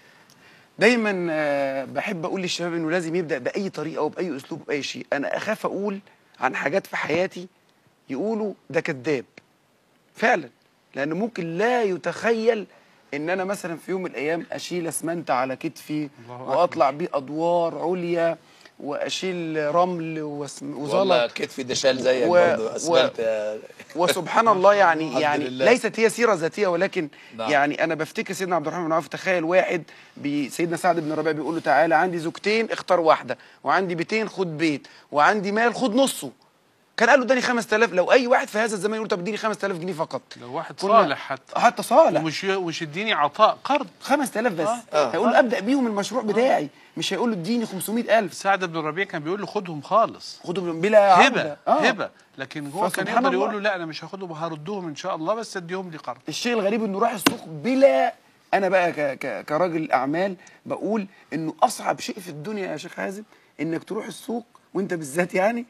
دايما آه، بحب اقول للشباب انه لازم يبدا باي طريقه وباي اسلوب باي شيء انا اخاف اقول عن حاجات في حياتي يقولوا ده كذاب فعلا لان ممكن لا يتخيل ان انا مثلا في يوم من الايام اشيل اسمنت على كتفي الله أكبر. واطلع بيه ادوار عليا واشيل رمل وسم- والله وزلط كتفي ده شال زيك و- برضه و- اسفلت يا- وسبحان الله يعني الحمد يعني لله. ليست هي سيره ذاتيه ولكن نعم. يعني انا بفتكر سيدنا عبد الرحمن بن عوف تخيل واحد بي سيدنا سعد بن ربيع بيقول له تعالى عندي زوجتين اختار واحده وعندي بيتين خد بيت وعندي مال خد نصه كان قال له اداني 5000 لو اي واحد في هذا الزمان يقول طب اديني 5000 جنيه فقط لو واحد كنا- صالح حتى حتى صالح ومش مش اديني عطاء قرض 5000 بس آه. هيقول له ابدا بيهم المشروع بتاعي مش هيقول له اديني 500000 سعد بن ربيع كان بيقول له خدهم خالص خدهم بلا هبه عودة. آه. هبه لكن هو كان فسبحان يقدر يقول الله. له لا انا مش هاخدهم هردهم ان شاء الله بس اديهم لي قرض الشيء الغريب انه راح السوق بلا انا بقى ك... ك... كراجل اعمال بقول انه اصعب شيء في الدنيا يا شيخ حازم انك تروح السوق وانت بالذات يعني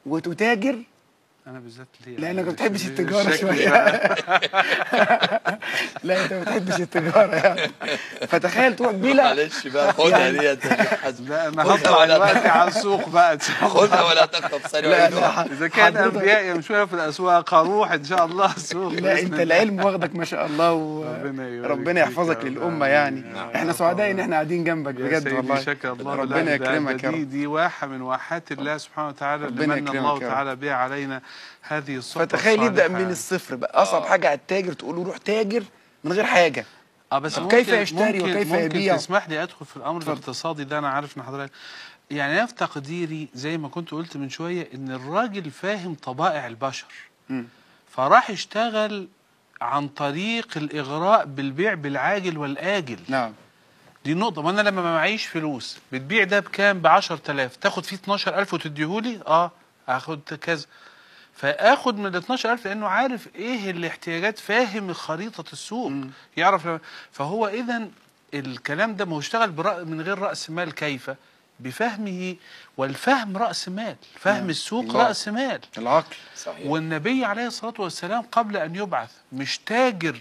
وتتاجر انا بالذات ليه لانك ما يعني بتحبش مش- التجاره شكلي شويه بقى. لا انت ما بتحبش التجاره يعني فتخيل تروح بلا معلش بقى خدها يعني- ديت يا شيخ حسن لا انا خدها هطلع ولا دلوقتي تخف. على السوق بقى ان شاء الله خدها ولا تخف ثانية لا واحدة. لا اذا كان حضرتك- انبياء يمشون في الاسواق هروح ان شاء الله السوق لا بإذن انت الله. العلم واخدك ما شاء الله ربنا يبارك وربنا فيك يحفظك يا رب. للامه يعني نعم. احنا سعداء ان احنا قاعدين جنبك يا بجد سيدي والله شكر الله ربنا لا، ده- يكرمك ده يا دي, رب دي واحة من واحات الله سبحانه وتعالى اللي ربنا من يكرمك الله يا رب. تعالى بها علينا هذه الصفة فتخيل يبدا الصالحة. من الصفر بقى اصعب حاجه على التاجر تقول له روح تاجر من غير حاجه اه بس طب ممكن كيف يشتري ممكن وكيف ممكن يبيع؟ تسمح لي ادخل في الامر اتفضل. الاقتصادي ده انا عارف ان حضرتك يعني انا في تقديري زي ما كنت قلت من شويه ان الراجل فاهم طبائع البشر مم. فراح يشتغل عن طريق الاغراء بالبيع بالعاجل والاجل نعم دي النقطة ما أنا لما ما معيش فلوس بتبيع ده بكام ب 10000 تاخد فيه 12000 وتديهولي اه هاخد كذا فاخد من ال 12000 لانه عارف ايه الاحتياجات فاهم خريطة السوق يعرف لما- فهو اذا الكلام ده ما هو اشتغل برأ من غير رأس مال كيف بفهمه والفهم رأس مال فهم نعم. السوق الله. رأس مال العقل صحيح والنبي عليه الصلاة والسلام قبل أن يبعث مش تاجر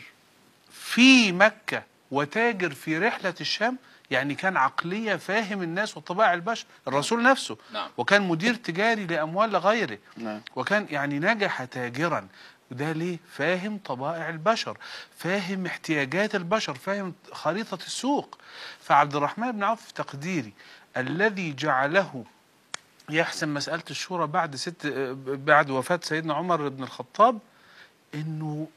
في مكة وتاجر في رحلة الشام يعني كان عقلية فاهم الناس وطبائع البشر الرسول نفسه نعم. وكان مدير تجاري لأموال غيره نعم. وكان يعني نجح تاجرا وده ليه فاهم طبائع البشر فاهم احتياجات البشر فاهم خريطة السوق فعبد الرحمن بن عوف في تقديري الذي جعله يحسم مسألة الشورى بعد ست بعد وفاة سيدنا عمر بن الخطاب انه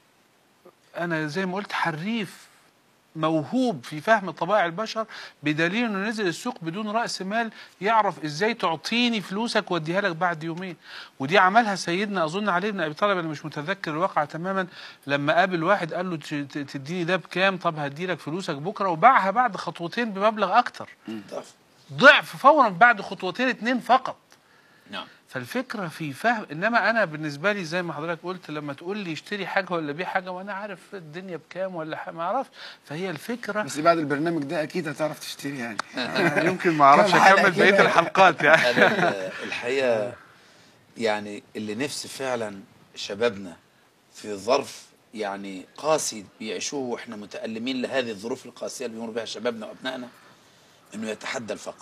انا زي ما قلت حريف موهوب في فهم طبائع البشر بدليل انه نزل السوق بدون راس مال يعرف ازاي تعطيني فلوسك واديها لك بعد يومين ودي عملها سيدنا اظن علي بن ابي طالب انا مش متذكر الواقع تماما لما قابل واحد قال له ت- ت- تديني ده بكام طب هدي لك فلوسك بكره وباعها بعد خطوتين بمبلغ اكتر ضعف. ضعف فورا بعد خطوتين اتنين فقط نعم فالفكره في فهم انما انا بالنسبه لي زي ما حضرتك قلت لما تقول لي اشتري حاجه ولا بيع حاجه وانا عارف الدنيا بكام ولا حاجة ما اعرف فهي الفكره بس بعد البرنامج ده اكيد هتعرف تشتري يعني يمكن ما اعرفش كم حلقة اكمل بقيه كده؟ الحلقات يعني انا ال- الحقيقه يعني اللي نفسي فعلا شبابنا في ظرف يعني قاسي بيعيشوه واحنا متألمين لهذه الظروف القاسية اللي بيمر بها شبابنا وابنائنا انه يتحدى الفقر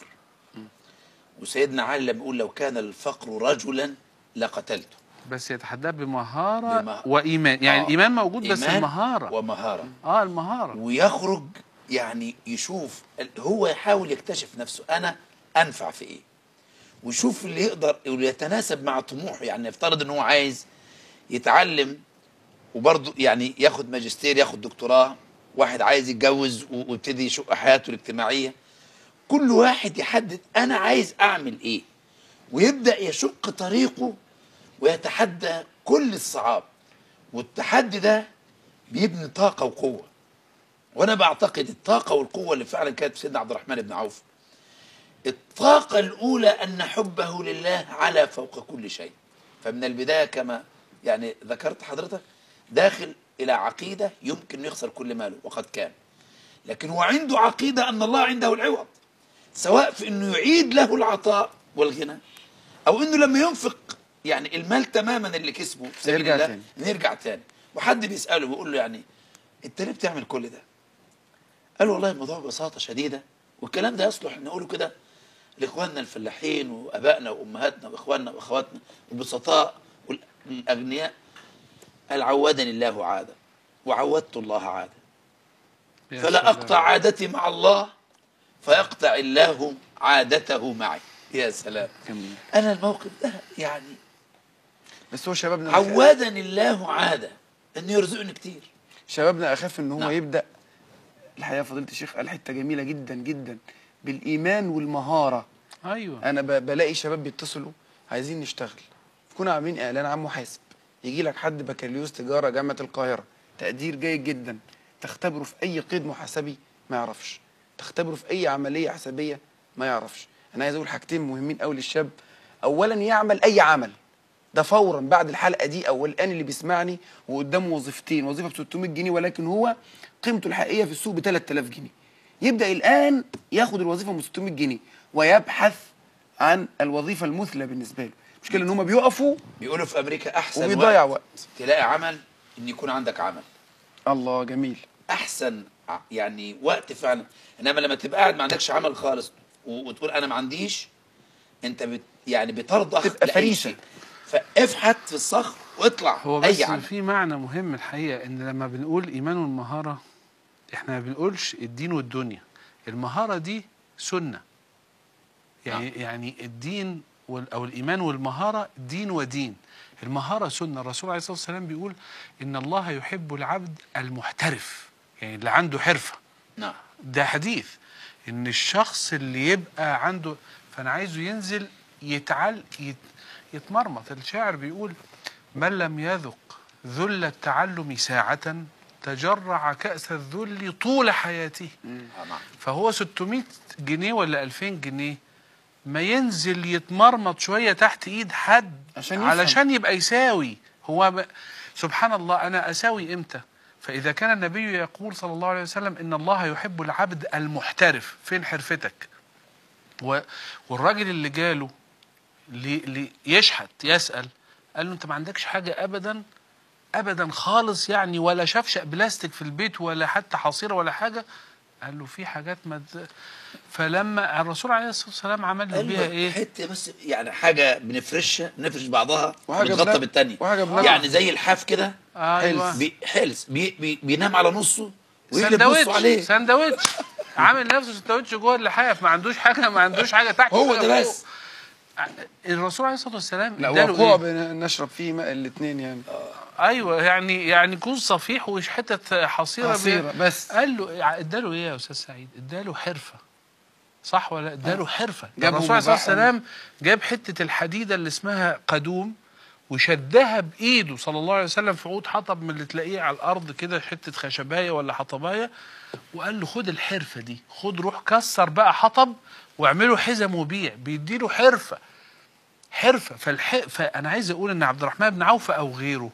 وسيدنا علي لما يقول لو كان الفقر رجلا لقتلته بس يتحدى بمهاره بمه- وايمان يعني آه. الايمان موجود بس إيمان المهاره ومهارة اه المهاره ويخرج يعني يشوف هو يحاول يكتشف نفسه انا انفع في ايه ويشوف اللي يقدر واللي يتناسب مع طموحه يعني يفترض ان هو عايز يتعلم وبرضه يعني ياخد ماجستير ياخد دكتوراه واحد عايز يتجوز و- ويبتدي يشق حياته الاجتماعيه كل واحد يحدد انا عايز اعمل ايه ويبدا يشق طريقه ويتحدى كل الصعاب والتحدي ده بيبني طاقه وقوه وانا بعتقد الطاقه والقوه اللي فعلا كانت في سيدنا عبد الرحمن بن عوف الطاقه الاولى ان حبه لله على فوق كل شيء فمن البدايه كما يعني ذكرت حضرتك داخل الى عقيده يمكن يخسر كل ماله وقد كان لكن هو عنده عقيده ان الله عنده العوض سواء في انه يعيد له العطاء والغنى او انه لما ينفق يعني المال تماما اللي كسبه في سبيل يرجع الله تاني. إنه يرجع تاني وحد بيساله بيقول له يعني انت ليه بتعمل كل ده؟ قال له والله الموضوع ببساطه شديده والكلام ده يصلح ان نقوله كده لاخواننا الفلاحين وابائنا وامهاتنا واخواننا واخواتنا البسطاء والاغنياء قال عودني الله عاده وعودت الله عاده يا فلا سلام. اقطع عادتي مع الله فيقطع الله عادته معي يا سلام جميل. انا الموقف ده يعني بس هو شبابنا عودني الله عاده انه يرزقني كتير شبابنا اخاف ان هو نعم. يبدا الحقيقه فضيله الشيخ قال حته جميله جدا جدا بالايمان والمهاره ايوه انا ب- بلاقي شباب بيتصلوا عايزين نشتغل كنا عاملين اعلان عن محاسب يجي لك حد بكالوريوس تجاره جامعه القاهره تقدير جيد جدا تختبره في اي قيد محاسبي ما يعرفش تختبره في اي عمليه حسابيه ما يعرفش انا عايز اقول حاجتين مهمين قوي للشاب اولا يعمل اي عمل ده فورا بعد الحلقه دي او الان اللي بيسمعني وقدامه وظيفتين وظيفه ب 600 جنيه ولكن هو قيمته الحقيقيه في السوق ب 3000 جنيه يبدا الان ياخد الوظيفه ب 600 جنيه ويبحث عن الوظيفه المثلى بالنسبه له المشكله ان هم بيقفوا بيقولوا في امريكا احسن وبيضيع وقت وقت تلاقي عمل ان يكون عندك عمل الله جميل احسن ع- يعني وقت فعلا انما لما تبقى قاعد ما عندكش عمل خالص و- وتقول انا ما عنديش انت بت يعني بترضخ تبقى لأي فريسة. شيء. فافحت في الصخر واطلع هو بس اي عمل في معنى مهم الحقيقه ان لما بنقول ايمان والمهاره احنا ما بنقولش الدين والدنيا المهاره دي سنه يعني يعني الدين وال- او الايمان والمهاره دين ودين المهاره سنه الرسول عليه الصلاه والسلام بيقول ان الله يحب العبد المحترف يعني اللي عنده حرفه نعم ده حديث ان الشخص اللي يبقى عنده فانا عايزه ينزل يتعل يت يتمرمط الشاعر بيقول من لم يذق ذل التعلم ساعة تجرع كأس الذل طول حياته آه نعم فهو 600 جنيه ولا 2000 جنيه ما ينزل يتمرمط شوية تحت ايد حد عشان يفهم. علشان يبقى يساوي هو ب... سبحان الله انا اساوي امتى فاذا كان النبي يقول صلى الله عليه وسلم ان الله يحب العبد المحترف فين حرفتك و... والراجل اللي جاله لي... لي... يشحت يسأل قال له انت ما عندكش حاجة ابدا ابدا خالص يعني ولا شفشق بلاستيك في البيت ولا حتى حصيره ولا حاجه قال له في حاجات ما ت- فلما الرسول عليه الصلاه والسلام عمل له بيها قال له ايه حته بس يعني حاجه بنفرشها بنفرش بعضها وحاجة بتغطى بنب- بالتانيه وحاجة بنب- يعني زي الحاف كده ايوه بي حلس بي بي بينام على نصه ويقلب نصه سندوتش عليه سندوتش عامل نفسه سندوتش جوه اللحاف ما عندوش حاجه ما عندوش حاجه تحت هو ولا ده فوق. بس الرسول عليه الصلاه والسلام لا اداله وقوع إيه؟ نشرب فيه ماء الاثنين يعني ايوه يعني يعني كون صفيح ومش حته حصيره حصيرة بي- بس. قال له اداله ايه يا استاذ سعيد؟ اداله حرفه صح ولا اداله حرفه جابه الرسول عليه الصلاه مباح. والسلام جاب حته الحديده اللي اسمها قدوم وشدها بايده صلى الله عليه وسلم في عود حطب من اللي تلاقيه على الارض كده حته خشبايه ولا حطبايه وقال له خد الحرفه دي خد روح كسر بقى حطب واعمله حزم وبيع بيديله حرفه حرفه فالح... فانا عايز اقول ان عبد الرحمن بن عوف او غيره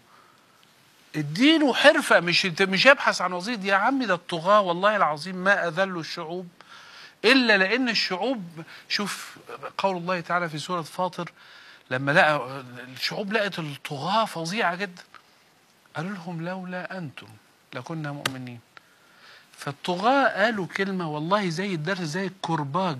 اديله حرفه مش مش يبحث عن وظيفه يا عم ده الطغاه والله العظيم ما اذلوا الشعوب الا لان الشعوب شوف قول الله تعالى في سوره فاطر لما لقى الشعوب لقت الطغاه فظيعه جدا قالوا لهم لولا انتم لكنا مؤمنين فالطغاه قالوا كلمه والله زي الدرس زي الكرباج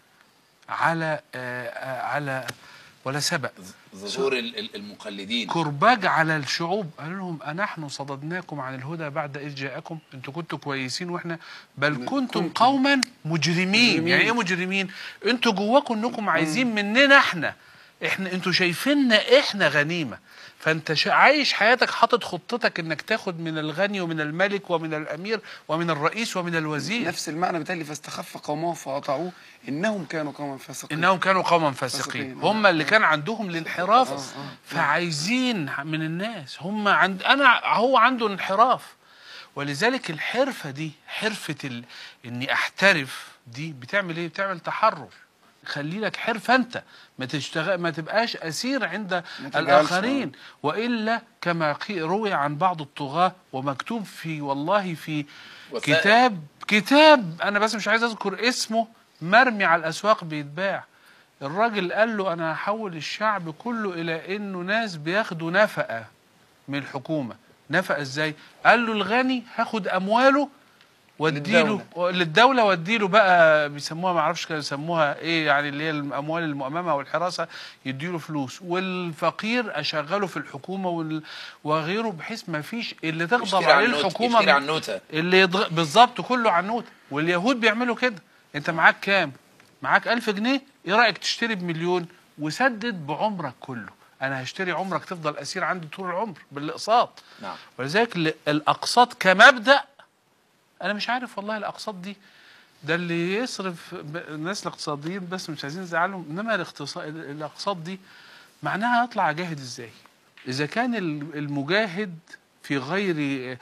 على آه آه على ولا سبق ظهور ال- ال- المقلدين كرباج على الشعوب قال لهم أنحن صددناكم عن الهدى بعد إذ جاءكم أنتوا كنتوا كويسين وإحنا بل كنتم قوما مجرمين. مجرمين. يعني إيه مجرمين أنتوا جواكم أنكم عايزين مننا إحنا إحنا أنتوا شايفيننا إحنا غنيمة فأنت شا- عايش حياتك حاطط خطتك إنك تاخد من الغني ومن الملك ومن الأمير ومن الرئيس ومن الوزير نفس المعنى بالتالي فاستخف قومه فاطاعوه انهم كانوا قوما فاسقين انهم كانوا قوما فاسقين فاسقين. هم اللي كان عندهم الانحراف آه، آه. فعايزين من الناس هم عند انا هو عنده انحراف ولذلك الحرفه دي حرفه ال... اني احترف دي بتعمل ايه بتعمل تحرر خلي لك حرفه انت ما تشتغل ما تبقاش اسير عند تجعلش- الاخرين والا كما قي- روي عن بعض الطغاه ومكتوب في والله في وثائق. كتاب كتاب انا بس مش عايز اذكر اسمه مرمي على الاسواق بيتباع الراجل قال له انا هحول الشعب كله الى انه ناس بياخدوا نفقه من الحكومه نفقه ازاي قال له الغني هاخد امواله واديله للدوله واديله بقى بيسموها ما اعرفش كانوا يسموها ايه يعني اللي هي الاموال المؤممه والحراسه يديله فلوس والفقير اشغله في الحكومه وال- وغيره بحيث ما فيش اللي تغضب يشتري عليه عنوت- الحكومه يشتري عنوته اللي يضغ... بالظبط كله عنوت واليهود بيعملوا كده انت معاك كام معاك ألف جنيه ايه رأيك تشتري بمليون وسدد بعمرك كله انا هشتري عمرك تفضل اسير عندي طول العمر بالاقساط نعم ولذلك ال- الاقساط كمبدأ انا مش عارف والله الاقساط دي ده اللي يصرف ب- الناس الاقتصاديين بس مش عايزين نزعلهم انما الاقتصاد الاقساط دي معناها اطلع اجاهد ازاي اذا كان ال- المجاهد في غير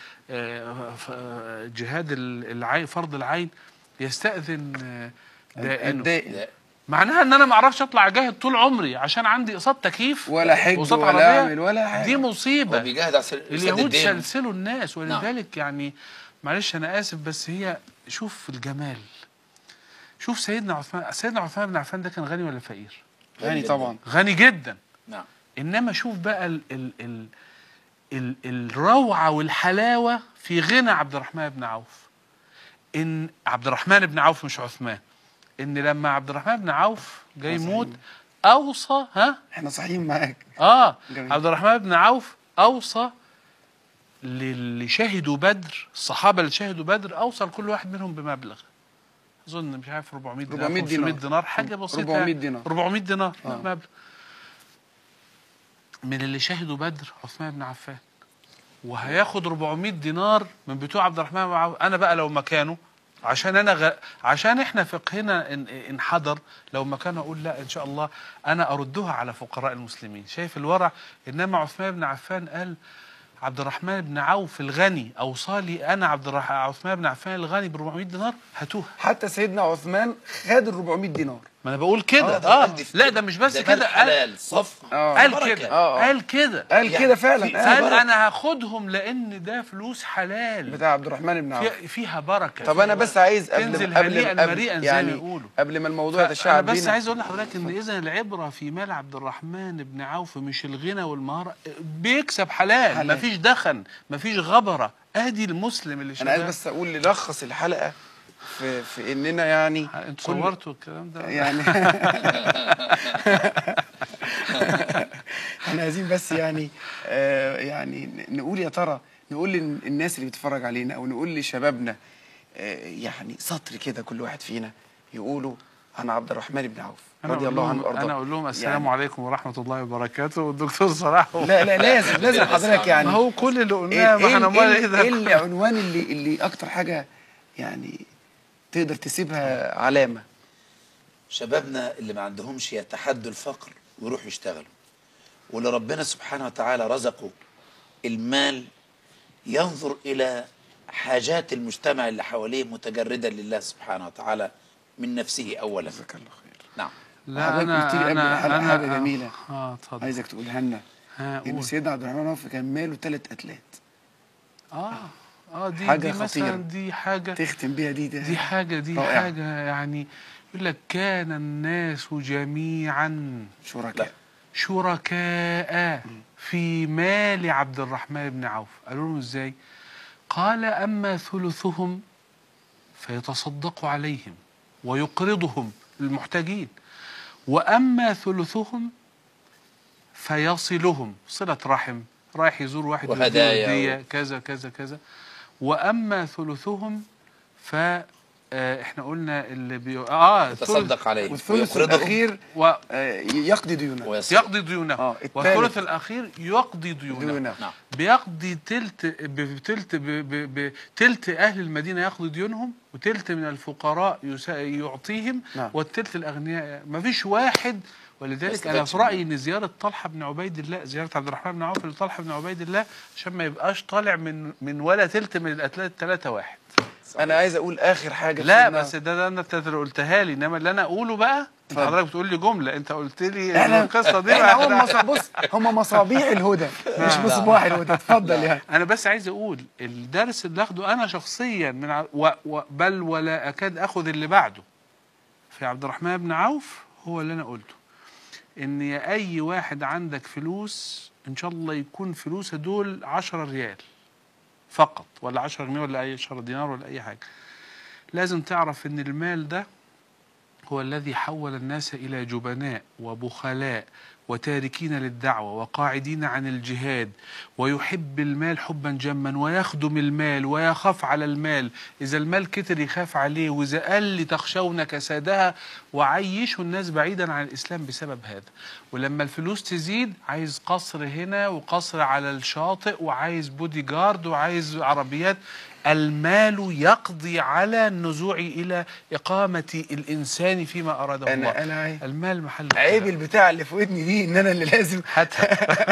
آه، ف- آه، جهاد ال- العين فرض العين يستأذن آه، دائنه الدائن لا معناها ان انا ما اعرفش اطلع اجاهد طول عمري عشان عندي اقساط تكييف ولا حج وقساط ولا عربية. اعمل ولا حاجة. دي مصيبه هو بيجاهد على سل- سد اليهود الدين سلسلوا الناس ولذلك يعني معلش انا اسف بس هي شوف الجمال شوف سيدنا عثمان سيدنا عثمان بن عفان ده كان غني ولا فقير غني طبعا غني جدا نعم انما شوف بقى ال ال ال ال- الروعة والحلاوة في غنى عبد الرحمن بن عوف إن عبد الرحمن بن عوف مش عثمان إن لما عبد الرحمن بن عوف جاي يموت أوصى ها احنا صحيحين معاك اه جميل. عبد الرحمن بن عوف اوصى للي شهدوا بدر الصحابه اللي شهدوا بدر اوصى لكل واحد منهم بمبلغ اظن مش عارف 400 دينار 400 500 دينار. دينار حاجه بسيطه 400 يعني. دينار. 400 دينار آه. مبلغ من اللي شهدوا بدر عثمان بن عفان وهياخد 400 دينار من بتوع عبد الرحمن بن عوف انا بقى لو مكانه عشان انا غ... عشان احنا فقهنا ان... انحدر لو مكانه اقول لا ان شاء الله انا اردها على فقراء المسلمين شايف الورع انما عثمان بن عفان قال عبد الرحمن بن عوف الغني اوصى لي انا عبد الرحمن عثمان بن عفان الغني ب 400 دينار هاتوها حتى سيدنا عثمان خد ال 400 دينار ما انا بقول كده آه، ده اه, عندي في لا كده. ده مش بس ده كده مال قال حلال صفقة آه. قال بركة. كده آه، آه. قال كده قال يعني كده فعلا في- قال قال بركة. انا هاخدهم لان ده فلوس حلال بتاع عبد الرحمن بن عوف في فيها بركه طب انا بس عايز قبل تنزل قبل هنيئا قبل- مريئا زي ما يعني يقولوا. قبل ما الموضوع انا يتشعب بس بينا عايز اقول لحضرتك ان اذا العبره في مال عبد الرحمن بن عوف مش الغنى والمهاره بيكسب حلال, حلال. مفيش دخن مفيش غبره ادي المسلم اللي انا عايز شغال بس اقول نلخص الحلقه في في اننا يعني انتوا كل- صورتوا الكلام ده يعني احنا عايزين بس يعني آه يعني ن- نقول يا ترى نقول للناس اللي بتتفرج علينا او نقول لشبابنا آه يعني سطر كده كل واحد فينا يقولوا انا عبد الرحمن بن عوف انا رضي اقول الله لهم عنه وارضاه انا اقول لهم السلام يعني عليكم ورحمه الله وبركاته والدكتور صلاح لا لا لازم لازم حضرتك يعني ما هو كل اللي ايه قلناه ما ايه احنا امال ايه ايه ده إيه العنوان اللي اللي اكتر حاجه يعني تقدر تسيبها علامه شبابنا اللي ما عندهمش يتحدوا الفقر ويروحوا يشتغلوا واللي ربنا سبحانه وتعالى رزقه المال ينظر إلى حاجات المجتمع اللي حواليه متجردا لله سبحانه وتعالى من نفسه أولا جزاك الله خير نعم لا حضرتك انا قلت لي قبل انا الحلقة انا حاجة جميلة. اه اتفضل عايزك تقولها لنا ها ان قول. سيدنا عبد الرحمن عوف كان ماله ثلاث اتلات اه اه دي حاجة دي خطيرة. مثلا دي حاجه تختم بيها دي ده دي حاجه دي رائعة. حاجه يعني يقول لك كان الناس جميعا شركاء شركاء في مال عبد الرحمن بن عوف قالوا لهم ازاي قال اما ثلثهم فيتصدق عليهم ويقرضهم المحتاجين واما ثلثهم فيصلهم صله رحم رايح يزور واحد يديله وهدايا هدية، كذا كذا كذا واما ثلثهم ف آه، احنا قلنا اللي بي... اه يتصدق عليه والثلث ويقرضهم الاخير و... آه، يقضي ديونه ويصل يقضي ديونه آه، الثالث. والثلث الاخير يقضي ديونه ديونه نعم بيقضي تلت بتلت ب- ب- ب- تلت اهل المدينه يقضي ديونهم وتلت من الفقراء يسا- يعطيهم نعم. والتلت الاغنياء ما فيش واحد ولذلك انا يستفادش في رايي ان زياره طلحه بن عبيد الله زياره عبد الرحمن بن عوف لطلحه بن عبيد الله عشان ما يبقاش طالع من من ولا تلت من الاتلات ثلاثه واحد انا عايز اقول اخر حاجه لا سيدنا- بس ده, ده انت اللي قلتها لي انما اللي انا اقوله بقى انت اتفضل. حضرتك بتقول لي جمله انت قلت لي احنا القصه دي احنا بقى هم مص- بص هم مصابيح الهدى مش مصباح الهدى اتفضل يعني انا بس عايز اقول الدرس اللي اخده انا شخصيا من ع... و... و... بل ولا اكاد اخذ اللي بعده في عبد الرحمن بن عوف هو اللي انا قلته ان يا اي واحد عندك فلوس ان شاء الله يكون فلوسه دول 10 ريال فقط ولا 10 جنيه ولا اي 10 دينار ولا اي حاجه لازم تعرف ان المال ده هو الذي حول الناس الى جبناء وبخلاء وتاركين للدعوه وقاعدين عن الجهاد ويحب المال حبا جما ويخدم المال ويخاف على المال اذا المال كتر يخاف عليه واذا قل تخشون كسادها وعيشوا الناس بعيدا عن الاسلام بسبب هذا ولما الفلوس تزيد عايز قصر هنا وقصر على الشاطئ وعايز بودي جارد وعايز عربيات المال يقضي على النزوع الى اقامه الانسان فيما اراده الله انا انا عايز المال محل عيب الخلاف. البتاع اللي في ودني دي ان انا اللي لازم حتى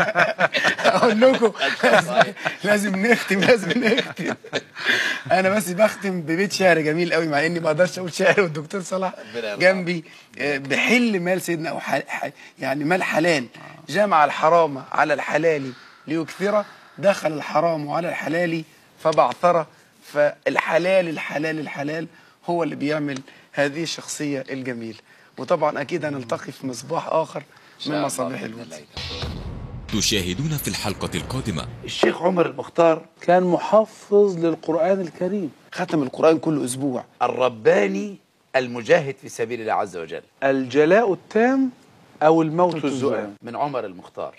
اقول لكم لازم- لازم نختم لازم نختم انا بس بختم ببيت شعر جميل قوي مع اني ما اقدرش اقول شعر والدكتور صلاح ربنا يرحمه. جنبي آه، بحل مال سيدنا او ح- ح- يعني مال حلال جمع الحرام على الحلال ليكثره دخل الحرام على الحلال فبعثره فالحلال الحلال الحلال هو اللي بيعمل هذه الشخصيه الجميله وطبعا اكيد هنلتقي في مصباح اخر من مصابيح بإذن الوجه الله. تشاهدون في الحلقة القادمة الشيخ عمر المختار كان محفظ للقرآن الكريم ختم القرآن كل أسبوع الرباني المجاهد في سبيل الله عز وجل الجلاء التام أو الموت الزؤام من عمر المختار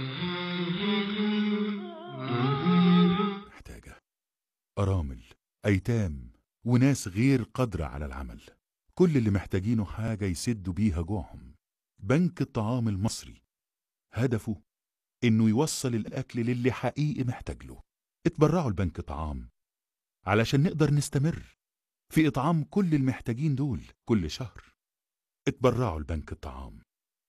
محتاجة أرامل أيتام وناس غير قادرة على العمل كل اللي محتاجينه حاجة يسدوا بيها جوعهم بنك الطعام المصري هدفه إنه يوصل الأكل للي حقيقي محتاج له اتبرعوا لبنك طعام علشان نقدر نستمر في إطعام كل المحتاجين دول كل شهر اتبرعوا لبنك الطعام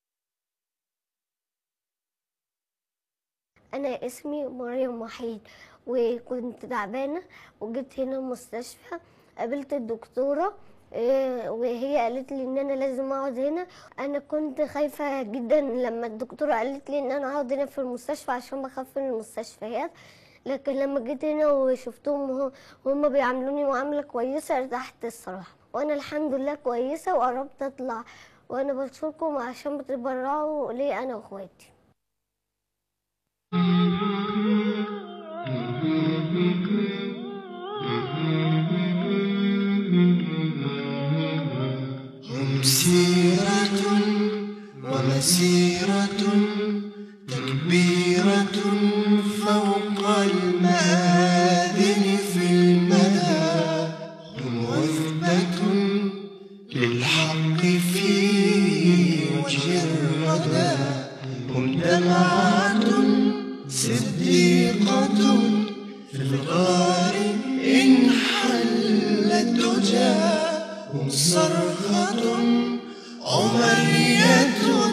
أنا اسمي مريم وحيد وكنت تعبانة وجيت هنا المستشفى قابلت الدكتورة إيه، وهي قالت لي ان انا لازم اقعد هنا انا كنت خايفة جدا لما الدكتورة قالت لي ان انا اقعد هنا في المستشفى عشان بخاف من المستشفيات لكن لما جيت هنا وشفتهم وه- وهم بيعاملوني معاملة كويسة ارتحت الصراحة وانا الحمد لله كويسة وقربت اطلع وانا بشكركم عشان بتبرعوا لي انا واخواتي هم سيرة ومسيرة تكبيرة فوق المآذن في المدى هم وثبة للحق في وجه الردى هم دمعة صديقة في الغار إن حلت تجاه هم صرخة عمرية